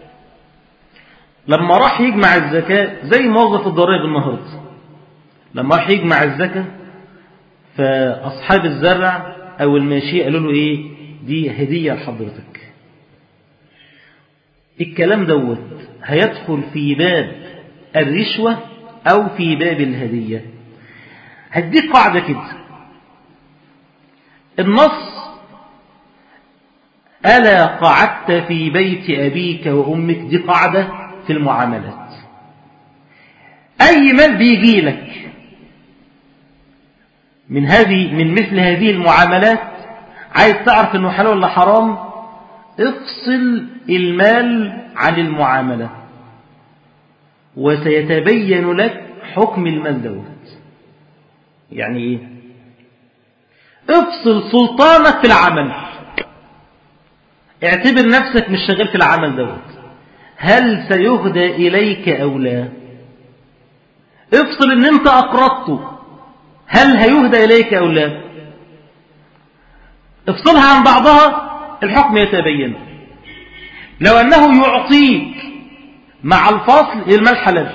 Speaker 1: لما راح يجمع الزكاة زي موظف الضرائب النهاردة لما راح يجمع الزكاة فأصحاب الزرع أو الماشية قالوا له إيه دي هدية لحضرتك الكلام دوت هيدخل في باب الرشوة أو في باب الهدية هديك قاعدة كده النص ألا قعدت في بيت أبيك وأمك دي قاعدة في المعاملات أي مال بيجي لك من هذه من مثل هذه المعاملات عايز تعرف انه حلال ولا حرام افصل المال عن المعاملة وسيتبين لك حكم المال دوت يعني ايه افصل سلطانك في العمل اعتبر نفسك مش شغال في العمل دوت هل سيهدى إليك أو لا افصل ان انت أقرضته هل هيهدى إليك أو لا افصلها عن بعضها الحكم يتبين لو أنه يعطيك مع الفصل المال حلال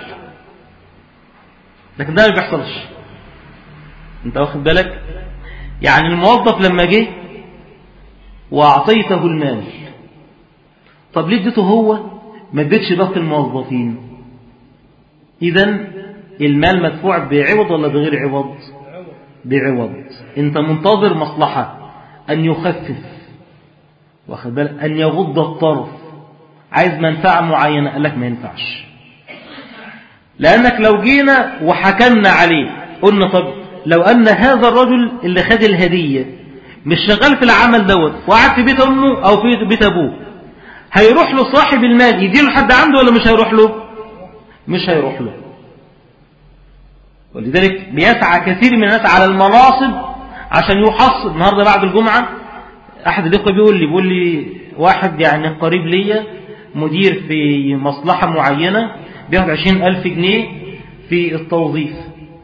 Speaker 1: لكن ده ما بيحصلش انت واخد بالك يعني الموظف لما جه واعطيته المال طب ليه اديته هو ما اديتش باقي الموظفين اذا المال مدفوع بعوض ولا بغير عوض بعوض انت منتظر مصلحة ان يخفف واخد بالك ان يغض الطرف عايز منفعة معينة قال لك ما ينفعش لانك لو جينا وحكمنا عليه قلنا طب لو ان هذا الرجل اللي خد الهدية مش شغال في العمل دوت وقعد في بيت امه او في بيت ابوه هيروح له صاحب المال يديله حد عنده ولا مش هيروح له مش هيروح له ولذلك بيسعى كثير من الناس على المناصب عشان يحصل النهاردة بعد الجمعة أحد الإخوة بيقول لي بيقول لي واحد يعني قريب ليا مدير في مصلحة معينة بياخد عشرين ألف جنيه في التوظيف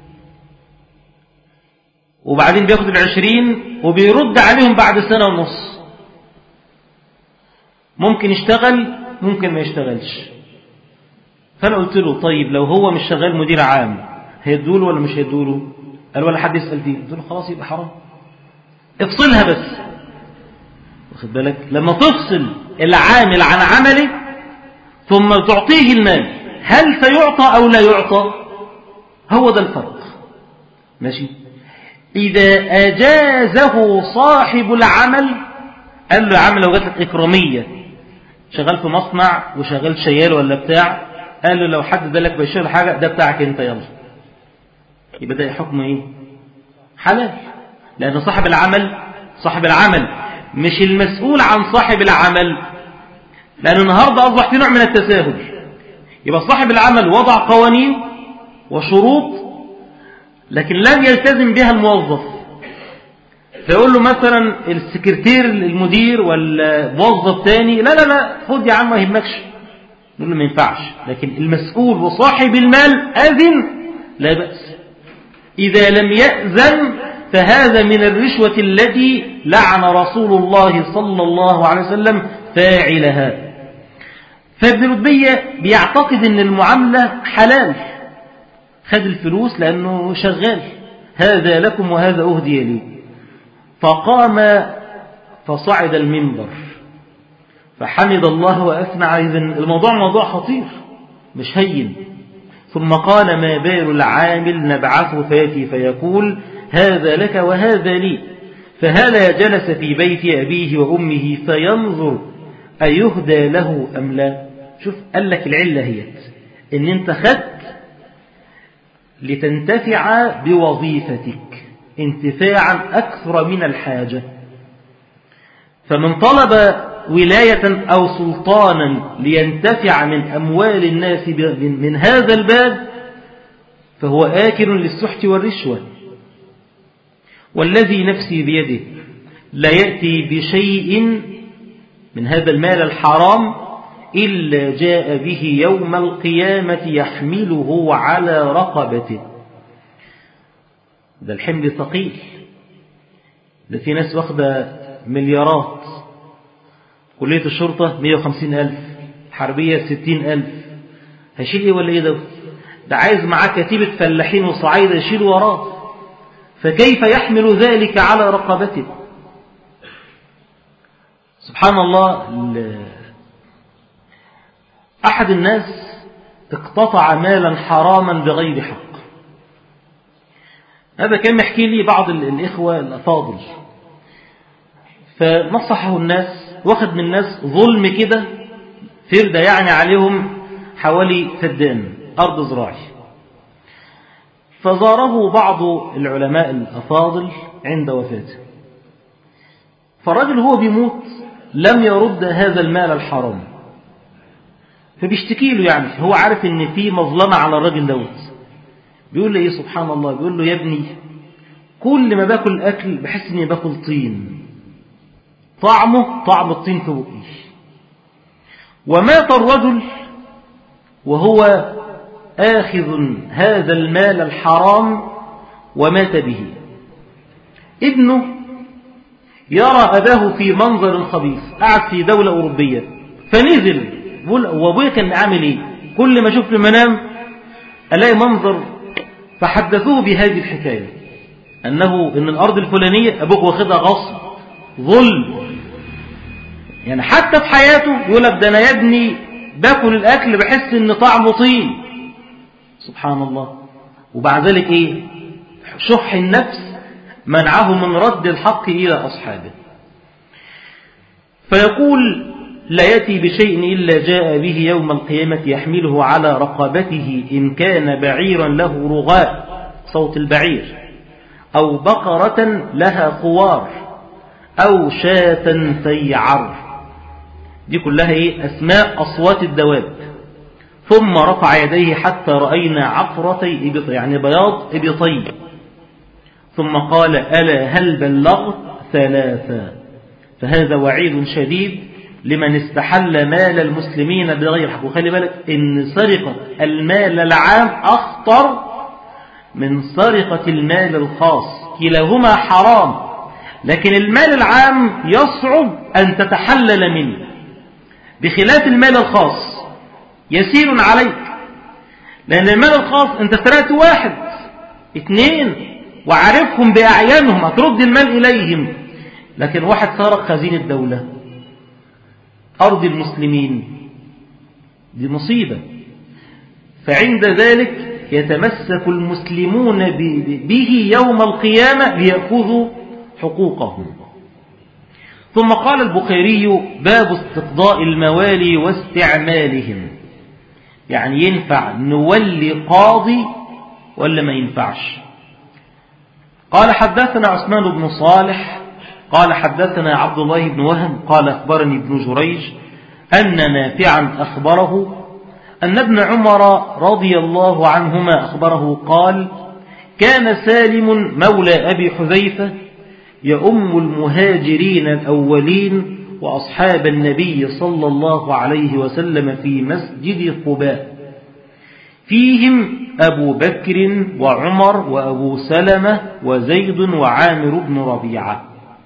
Speaker 1: وبعدين بياخد العشرين وبيرد عليهم بعد سنة ونص ممكن يشتغل ممكن ما يشتغلش فأنا قلت له طيب لو هو مش شغال مدير عام هيدوله ولا مش هيدوله قال ولا حد يسأل فيه قلت له خلاص يبقى حرام افصلها بس واخد بالك لما تفصل العامل عن عمله ثم تعطيه المال هل سيعطى أو لا يعطى هو ده الفرق ماشي إذا أجازه صاحب العمل قال له يا عم لو جات لك إكرامية شغال في مصنع وشغال شيال ولا بتاع قال له لو حد دلك بيشتغل حاجة ده بتاعك انت يلا يبقى ده حكم ايه حلال لأن صاحب العمل صاحب العمل مش المسؤول عن صاحب العمل لأن النهاردة أصبح في نوع من التساهل يبقى صاحب العمل وضع قوانين وشروط لكن لم يلتزم بها الموظف فيقول له مثلا السكرتير المدير ولا موظف تاني لا لا لا خد يا عم ما يهمكش نقول له ما ينفعش لكن المسؤول وصاحب المال أذن لا بأس إذا لم يأذن فهذا من الرشوة التي لعن رسول الله صلى الله عليه وسلم فاعلها فابن ربية بيعتقد ان المعاملة حلال خد الفلوس لأنه شغال هذا لكم وهذا أهدي لي فقام فصعد المنبر فحمد الله وأثنى عليه الموضوع موضوع خطير مش هين ثم قال ما بال العامل نبعثه فياتي فيقول هذا لك وهذا لي فهلا جلس في بيت أبيه وأمه فينظر أيهدى له أم لا شوف قال لك العلة هي إن أنت خدت لتنتفع بوظيفتك انتفاعا أكثر من الحاجة فمن طلب ولاية أو سلطانا لينتفع من أموال الناس من هذا الباب فهو آكل للسحت والرشوة والذي نفسي بيده لا يأتي بشيء من هذا المال الحرام إلا جاء به يوم القيامة يحمله على رقبته ده الحمل ثقيل ده في ناس واخدة مليارات كلية الشرطة 150 ألف حربية 60 ألف هيشيل إيه ولا إيه ده ده عايز معاه كتيبة فلاحين وصعايدة يشيل وراه فكيف يحمل ذلك على رقبته سبحان الله أحد الناس اقتطع مالا حراما بغير حق هذا كان يحكي لي بعض الإخوة الأفاضل فنصحه الناس واخد من الناس ظلم كده فردة يعني عليهم حوالي فدان أرض زراعي فزاره بعض العلماء الأفاضل عند وفاته فالرجل هو بيموت لم يرد هذا المال الحرام فبيشتكي له يعني هو عارف ان في مظلمة على الراجل دوت بيقول له ايه سبحان الله بيقول له يا ابني كل ما باكل اكل بحس اني باكل طين طعمه طعم الطين في بقي ومات الرجل وهو آخذ هذا المال الحرام ومات به ابنه يرى أباه في منظر خبيث قعد في دولة أوروبية فنزل وابويا كان عامل ايه كل ما اشوف في المنام الاقي منظر فحدثوه بهذه الحكاية انه ان الارض الفلانية ابوك واخدها غصب ظلم يعني حتى في حياته يقول لك ده انا يا ابني باكل الاكل بحس ان طعمه طين سبحان الله وبعد ذلك ايه شح النفس منعه من رد الحق الى اصحابه فيقول لا يأتي بشيء إلا جاء به يوم القيامة يحمله على رقبته إن كان بعيرا له رغاء صوت البعير أو بقرة لها خوار أو شاة تيعر دي كلها إيه أسماء أصوات الدواب ثم رفع يديه حتى رأينا عفرتي إبطي يعني بياض إبطي ثم قال ألا هل بلغت ثلاثا فهذا وعيد شديد لمن استحل مال المسلمين بغير حق وخلي بالك ان سرقة المال العام اخطر من سرقة المال الخاص كلاهما حرام لكن المال العام يصعب ان تتحلل منه بخلاف المال الخاص يسير عليك لان المال الخاص انت سرقت واحد اثنين وعارفهم باعيانهم هترد المال اليهم لكن واحد سرق خزين الدوله أرض المسلمين دي مصيبة فعند ذلك يتمسك المسلمون به يوم القيامة ليأخذوا حقوقهم ثم قال البخاري باب استقضاء الموالي واستعمالهم يعني ينفع نولي قاضي ولا ما ينفعش قال حدثنا عثمان بن صالح قال حدثنا عبد الله بن وهب قال أخبرني ابن جريج أن نافعا أخبره أن ابن عمر رضي الله عنهما أخبره قال كان سالم مولى أبي حذيفة يؤم المهاجرين الأولين وأصحاب النبي صلى الله عليه وسلم في مسجد قباء فيهم أبو بكر وعمر وأبو سلمة وزيد وعامر بن ربيعة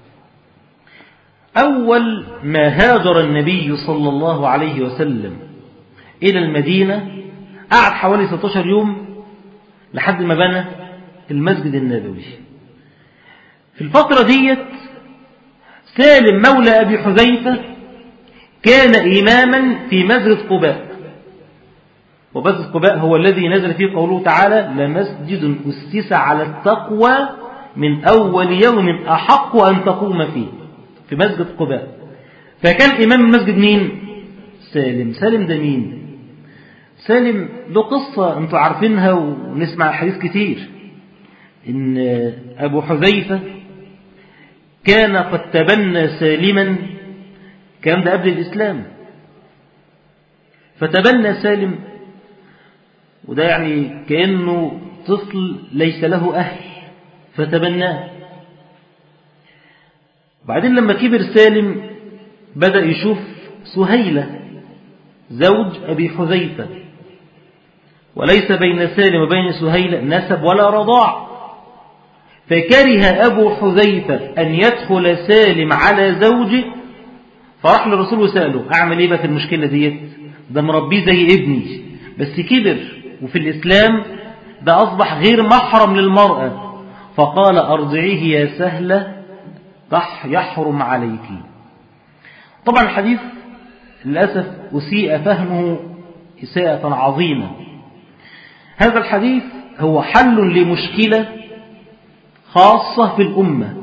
Speaker 1: أول ما هاجر النبي صلى الله عليه وسلم إلى المدينة قعد حوالي 16 يوم لحد ما بنى المسجد النبوي في الفترة ديت سالم مولى أبي حذيفة كان إماما في مسجد قباء ومسجد قباء هو الذي نزل فيه قوله تعالى لمسجد أسس على التقوى من أول يوم أحق أن تقوم فيه في مسجد قباء فكان إمام المسجد مين سالم سالم ده مين سالم له قصة انتوا عارفينها ونسمع حديث كتير ان ابو حذيفة كان قد تبنى سالما كان ده قبل الاسلام فتبنى سالم وده يعني كأنه طفل ليس له أهل فتبناه بعدين لما كبر سالم بدأ يشوف سهيلة زوج أبي حذيفة وليس بين سالم وبين سهيلة نسب ولا رضاع فكره أبو حذيفة أن يدخل سالم على زوجه فراح للرسول وسأله أعمل إيه بقى في المشكلة ديت ده مربيه زي ابني بس كبر وفي الإسلام ده أصبح غير محرم للمرأة فقال أرضعيه يا سهلة صح يحرم عليك طبعا الحديث للأسف أسيء فهمه إساءة عظيمة هذا الحديث هو حل لمشكلة خاصة في الأمة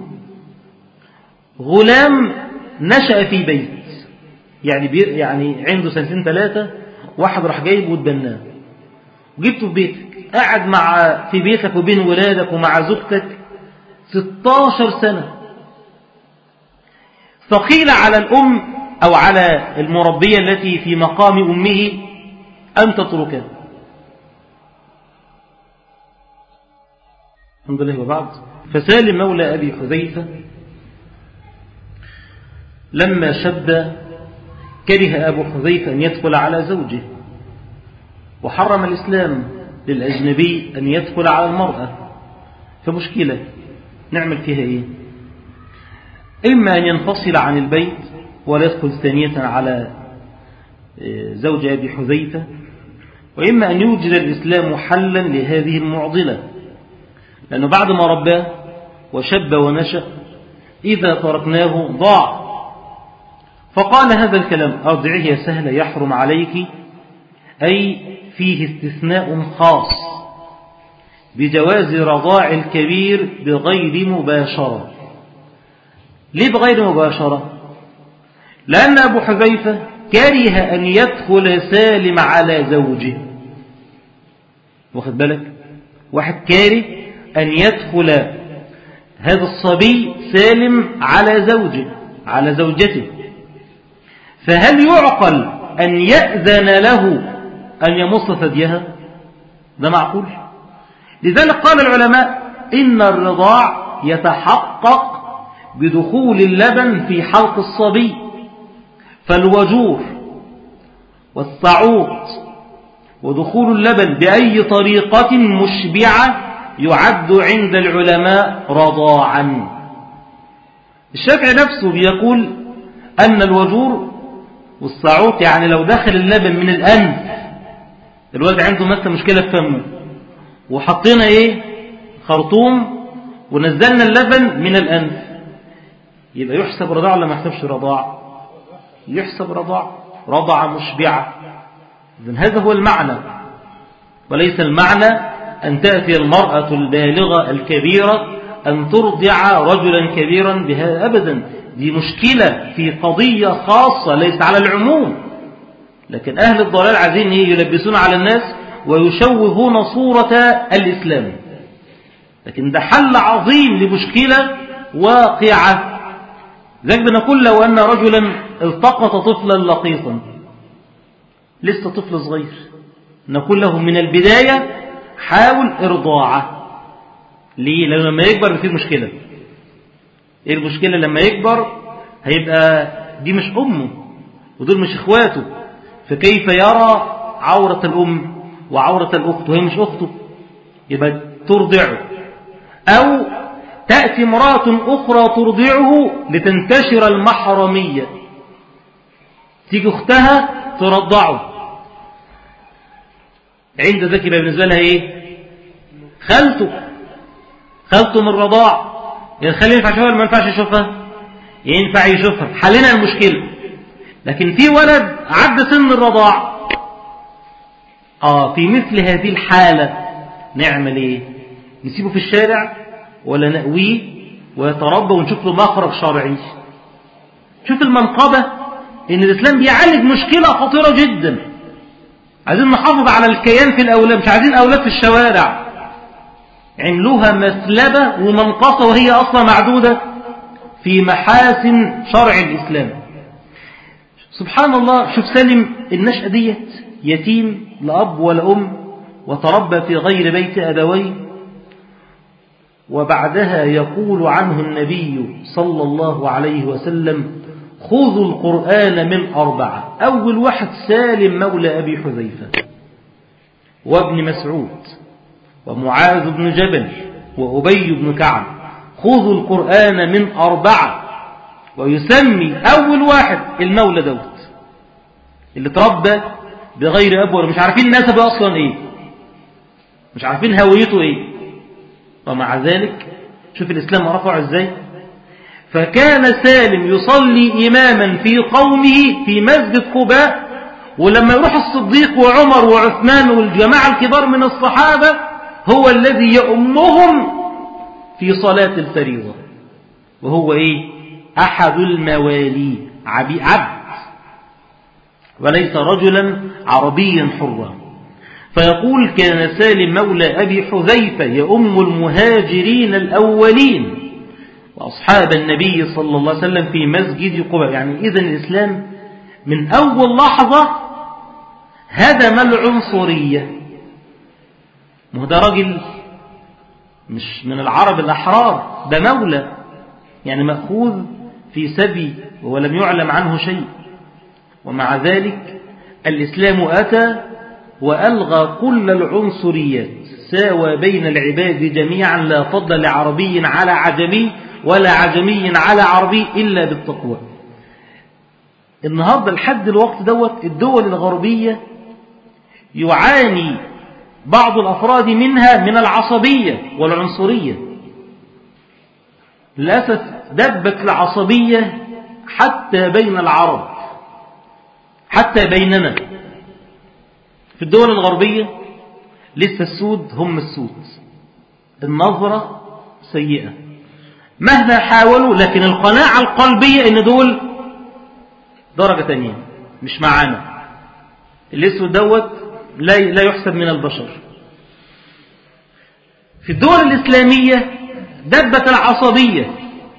Speaker 1: غلام نشأ في بيت يعني بي يعني عنده سنتين ثلاثة واحد راح جايبه وتبناه وجبته في بيتك قاعد مع في بيتك وبين ولادك ومع زوجتك 16 سنة فقيل على الأم أو على المربية التي في مقام أمه أن تتركه الحمد لله وبعد فسالم مولى أبي حذيفة لما شد كره أبو حذيفة أن يدخل على زوجه وحرم الإسلام للأجنبي أن يدخل على المرأة فمشكلة نعمل فيها إيه إما أن ينفصل عن البيت ولا يدخل ثانية على زوج أبي حذيفة وإما أن يوجد الإسلام حلا لهذه المعضلة لأنه بعد ما رباه وشب ونشأ إذا تركناه ضاع فقال هذا الكلام أرضعه سهل يحرم عليك أي فيه استثناء خاص بجواز رضاع الكبير بغير مباشرة ليه بغير مباشرة لأن أبو حذيفة كره أن يدخل سالم على زوجه واخد بالك واحد كاره أن يدخل هذا الصبي سالم على زوجه على زوجته فهل يعقل أن يأذن له أن يمص ثديها ده معقول لذلك قال العلماء إن الرضاع يتحقق بدخول اللبن في حلق الصبي فالوجور والصعوط ودخول اللبن بأي طريقة مشبعة يعد عند العلماء رضاعا الشافعي نفسه بيقول أن الوجور والصعوط يعني لو دخل اللبن من الأنف الواد عنده مثلا مشكلة في فمه وحطينا ايه خرطوم ونزلنا اللبن من الأنف يبقى يحسب رضاع ولا ما يحسبش رضاع يحسب رضاع رضع مشبعة إذن هذا هو المعنى وليس المعنى أن تأتي المرأة البالغة الكبيرة أن ترضع رجلا كبيرا بها أبدا دي مشكلة في قضية خاصة ليس على العموم لكن أهل الضلال عايزين يلبسون على الناس ويشوهون صورة الإسلام لكن ده حل عظيم لمشكلة واقعة ذلك بنقول لو أن رجلا التقط طفلا لقيطا لسه طفل صغير نقول له من البداية حاول إرضاعه ليه؟ لأنه لما يكبر فيه مشكلة إيه المشكلة لما يكبر هيبقى دي مش أمه ودول مش إخواته فكيف يرى عورة الأم وعورة الأخت وهي مش أخته يبقى ترضعه أو تأتي امرأة أخرى ترضعه لتنتشر المحرمية تيجي أختها ترضعه عند ذلك يبقى بالنسبة لها إيه خالته خالته من الرضاع الخال ينفع يشوفها ما ينفعش يشوفها ينفع يشوفها حلنا المشكلة لكن في ولد عدى سن الرضاع آه في مثل هذه الحالة نعمل إيه نسيبه في الشارع ولا نأويه ويتربى ونشوف له مخرج شرعي شوف المنقبة إن الإسلام بيعالج مشكلة خطيرة جدا عايزين نحافظ على الكيان في الأولاد مش عايزين أولاد في الشوارع عملوها مسلبة ومنقصة وهي أصلا معدودة في محاسن شرع الإسلام سبحان الله شوف سلم النشأة ديت يتيم لأب ولا أم وتربى في غير بيت أبويه وبعدها يقول عنه النبي صلى الله عليه وسلم خذوا القرآن من أربعة أول واحد سالم مولى أبي حذيفة وابن مسعود ومعاذ بن جبل وأبي بن كعب خذوا القرآن من أربعة ويسمي أول واحد المولى دوت اللي تربى بغير أب ولا مش عارفين نسبه أصلا إيه مش عارفين هويته إيه ومع ذلك شوف الإسلام رفعه إزاي فكان سالم يصلي إماما في قومه في مسجد قباء ولما يروح الصديق وعمر وعثمان والجماعة الكبار من الصحابة هو الذي يؤمهم في صلاة الفريضة وهو إيه أحد الموالي عبد وليس رجلا عربيا حرا فيقول كان سالم مولى أبي حذيفة يؤم المهاجرين الأولين وأصحاب النبي صلى الله عليه وسلم في مسجد قباء يعني إذا الإسلام من أول لحظة هدم العنصرية ما ده راجل مش من العرب الأحرار ده مولى يعني مأخوذ في سبي ولم يعلم عنه شيء ومع ذلك الإسلام أتى وألغى كل العنصريات ساوى بين العباد جميعا لا فضل لعربي على عجمي ولا عجمي على عربي إلا بالتقوى النهاردة لحد الوقت دوت الدول الغربية يعاني بعض الأفراد منها من العصبية والعنصرية للأسف دبت العصبية حتى بين العرب حتى بيننا في الدول الغربية لسه السود هم السود النظرة سيئة مهما حاولوا لكن القناعة القلبية ان دول درجة تانية مش معانا الاسود دوت لا لا يحسب من البشر في الدول الإسلامية دبت العصبية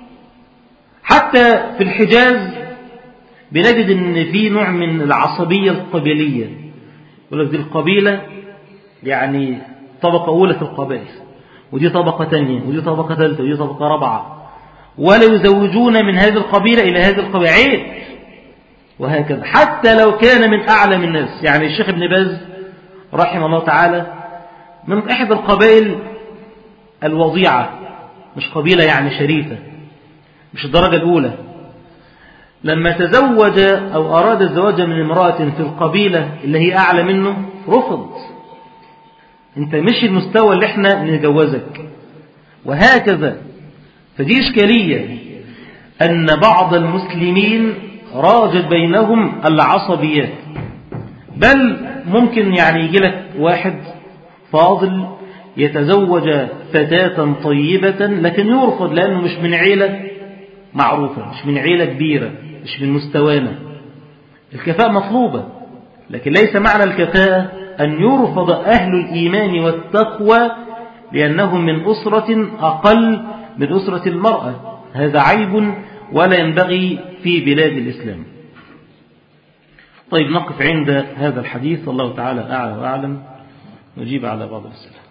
Speaker 1: حتى في الحجاز بنجد ان في نوع من العصبية القبيلية يقول لك دي القبيلة يعني طبقة أولى في القبائل ودي طبقة تانية ودي طبقة ثالثة ودي طبقة رابعة ولا يزوجون من هذه القبيلة إلى هذه القبيلة عيب وهكذا حتى لو كان من أعلم الناس يعني الشيخ ابن باز رحمه الله تعالى من إحدى القبائل الوضيعة مش قبيلة يعني شريفة مش الدرجة الأولى لما تزوج أو أراد الزواج من امرأة في القبيلة اللي هي أعلى منه رفض انت مش المستوى اللي احنا نجوزك وهكذا فدي إشكالية أن بعض المسلمين راجت بينهم العصبيات بل ممكن يعني يجي لك واحد فاضل يتزوج فتاة طيبة لكن يرفض لأنه مش من عيلة معروفة مش من عيلة كبيرة مش من مستوانا الكفاءة مطلوبة لكن ليس معنى الكفاءة أن يرفض أهل الإيمان والتقوى لأنهم من أسرة أقل من أسرة المرأة هذا عيب ولا ينبغي في بلاد الإسلام طيب نقف عند هذا الحديث الله تعالى أعلى وأعلم نجيب على بعض الأسئلة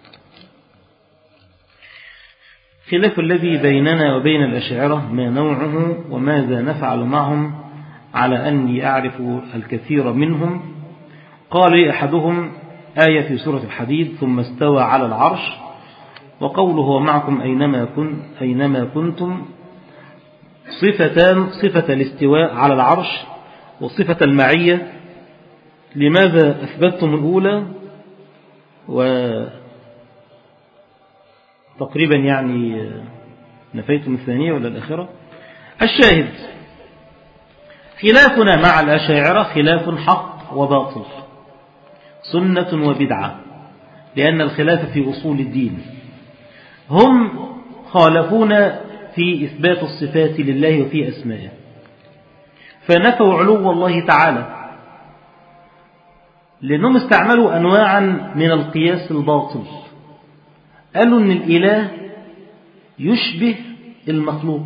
Speaker 1: خلاف الذي بيننا وبين الأشاعرة ما نوعه وماذا نفعل معهم على أني أعرف الكثير منهم قال لي أحدهم آية في سورة الحديد ثم استوى على العرش وقوله هو معكم أينما, كن أينما كنتم صفتان صفة الاستواء على العرش وصفة المعية لماذا أثبتتم الأولى وتقريبا يعني نفيتم الثانية ولا الآخرة الشاهد خلافنا مع الأشاعرة خلاف حق وباطل سنة وبدعة لأن الخلاف في أصول الدين هم خالفون في إثبات الصفات لله وفي أسمائه فنفوا علو الله تعالى لأنهم استعملوا أنواعا من القياس الباطل قالوا أن الإله يشبه المخلوق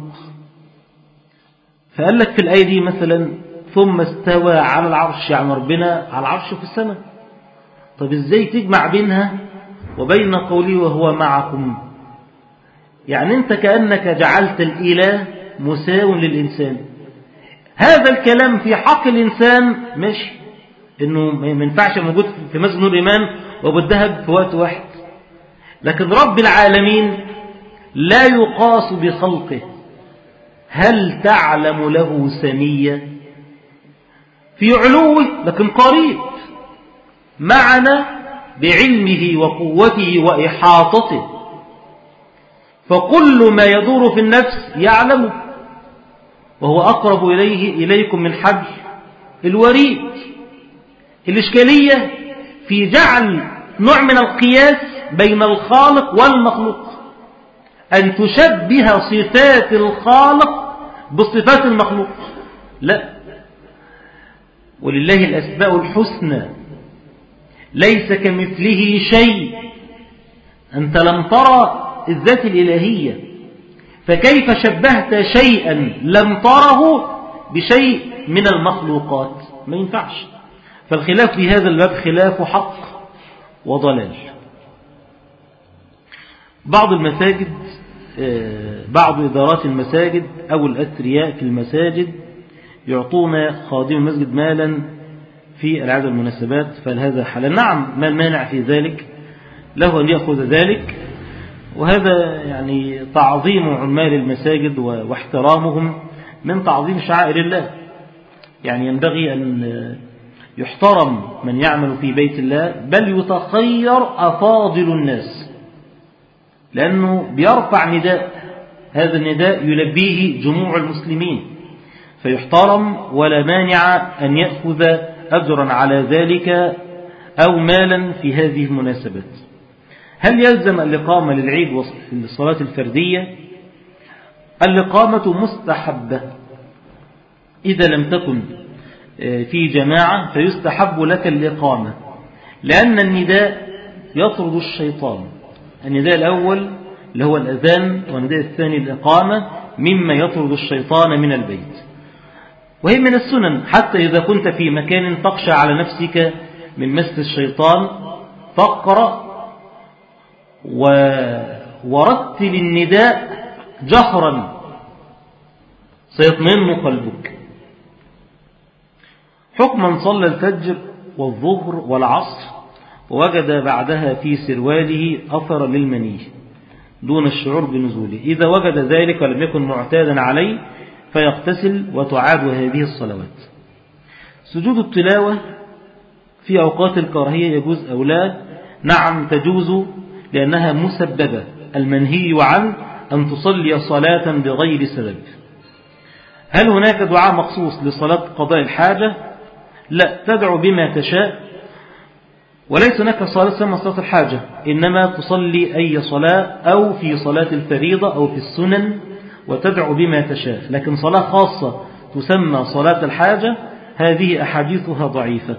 Speaker 1: فقال لك في الآية دي مثلا ثم استوى على العرش يعني ربنا على العرش في السماء طب ازاي تجمع بينها وبين قولي وهو معكم يعني انت كأنك جعلت الإله مساو للإنسان هذا الكلام في حق الإنسان ماشي انه ما ينفعش موجود في مسجد نور ايمان وبالذهب في وقت واحد لكن رب العالمين لا يقاس بخلقه هل تعلم له سمية في علوه لكن قريب معنا بعلمه وقوته وإحاطته فكل ما يدور في النفس يعلمه وهو أقرب إليه إليكم من حبل الوريد الإشكالية في جعل نوع من القياس بين الخالق والمخلوق أن تشبه صفات الخالق بصفات المخلوق لا ولله الأسماء الحسنى ليس كمثله شيء أنت لم ترى الذات الإلهية فكيف شبهت شيئا لم تره بشيء من المخلوقات ما ينفعش فالخلاف في هذا الباب خلاف حق وضلال بعض المساجد بعض إدارات المساجد أو الأثرياء في المساجد يعطون خادم المسجد مالا في العدد المناسبات فهل هذا حلال نعم ما المانع في ذلك له أن يأخذ ذلك وهذا يعني تعظيم عمال المساجد واحترامهم من تعظيم شعائر الله يعني ينبغي أن يحترم من يعمل في بيت الله بل يتخير أفاضل الناس لأنه بيرفع نداء هذا النداء يلبيه جموع المسلمين فيحترم ولا مانع أن يأخذ أجرا على ذلك أو مالا في هذه المناسبات هل يلزم الإقامة للعيد والصلاة الفردية الإقامة مستحبة إذا لم تكن في جماعة فيستحب لك الإقامة لأن النداء يطرد الشيطان النداء الأول اللي هو الأذان والنداء الثاني الإقامة مما يطرد الشيطان من البيت وهي من السنن حتى إذا كنت في مكان تخشى على نفسك من مس الشيطان فاقرأ ورتل النداء جهرا سيطمئن قلبك حكما صلى الفجر والظهر والعصر ووجد بعدها في سرواله أثر للمني دون الشعور بنزوله إذا وجد ذلك ولم يكن معتادا عليه فيغتسل وتعاد هذه الصلوات سجود التلاوة في أوقات الكراهية يجوز أو لا نعم تجوز لأنها مسببة المنهي عن أن تصلي صلاة بغير سبب هل هناك دعاء مخصوص لصلاة قضاء الحاجة لا تدعو بما تشاء وليس هناك صلاة سمى صلاة الحاجة إنما تصلي أي صلاة أو في صلاة الفريضة أو في السنن وتدعو بما تشاء لكن صلاة خاصة تسمى صلاة الحاجة هذه أحاديثها ضعيفة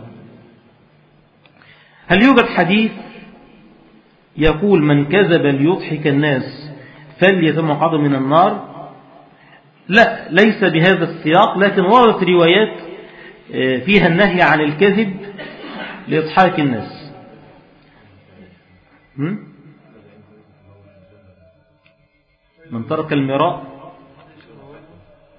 Speaker 1: هل يوجد حديث يقول من كذب ليضحك الناس فليتم عقده من النار لا ليس بهذا السياق لكن وردت روايات فيها النهي عن الكذب لإضحاك الناس من ترك المراء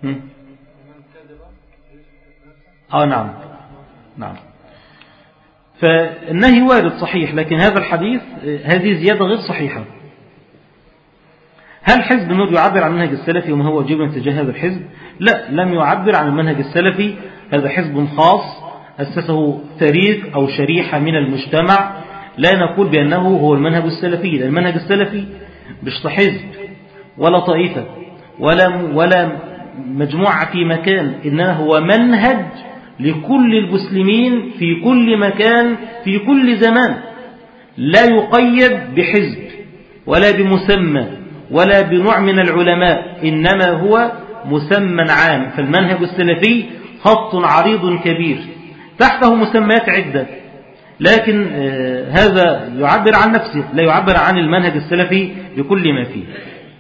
Speaker 1: آه نعم نعم فالنهي وارد صحيح لكن هذا الحديث هذه زيادة غير صحيحة هل حزب النور يعبر عن المنهج السلفي وما هو واجب تجاه هذا الحزب لا لم يعبر عن المنهج السلفي هذا حزب خاص أسسه فريق أو شريحة من المجتمع لا نقول بأنه هو المنهج السلفي لأن المنهج السلفي مش حزب ولا طائفة ولا ولا مجموعة في مكان إنما هو منهج لكل المسلمين في كل مكان في كل زمان لا يقيد بحزب ولا بمسمى ولا بنوع من العلماء إنما هو مسمى عام فالمنهج السلفي خط عريض كبير تحته مسميات عدة لكن آه، هذا يعبر عن نفسه لا يعبر عن المنهج السلفي بكل ما فيه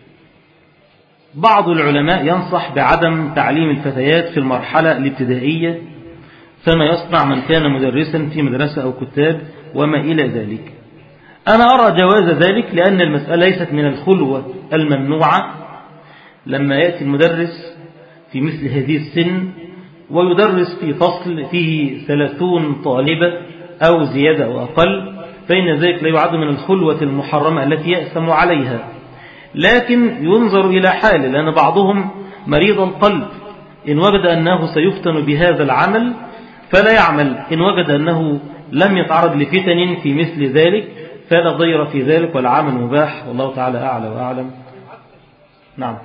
Speaker 1: بعض العلماء ينصح بعدم تعليم الفتيات في المرحلة الابتدائية كما يصنع من كان مدرسا في مدرسة أو كتاب وما إلى ذلك أنا أرى جواز ذلك لأن المسألة ليست من الخلوة الممنوعة لما يأتي المدرس في مثل هذه السن ويدرس في فصل فيه ثلاثون طالبة أو زيادة أو أقل فإن ذلك لا يعد من الخلوة المحرمة التي يأثم عليها لكن ينظر إلى حال لأن بعضهم مريض القلب إن وجد أنه سيفتن بهذا العمل فلا يعمل إن وجد أنه لم يتعرض لفتن في مثل ذلك فلا ضير في ذلك والعمل مباح والله تعالى أعلى وأعلم نعم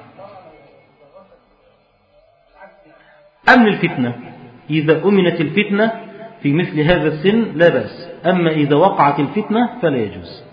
Speaker 1: أمن الفتنة إذا أمنت الفتنة في مثل هذا السن لا بأس أما إذا وقعت الفتنة فلا يجوز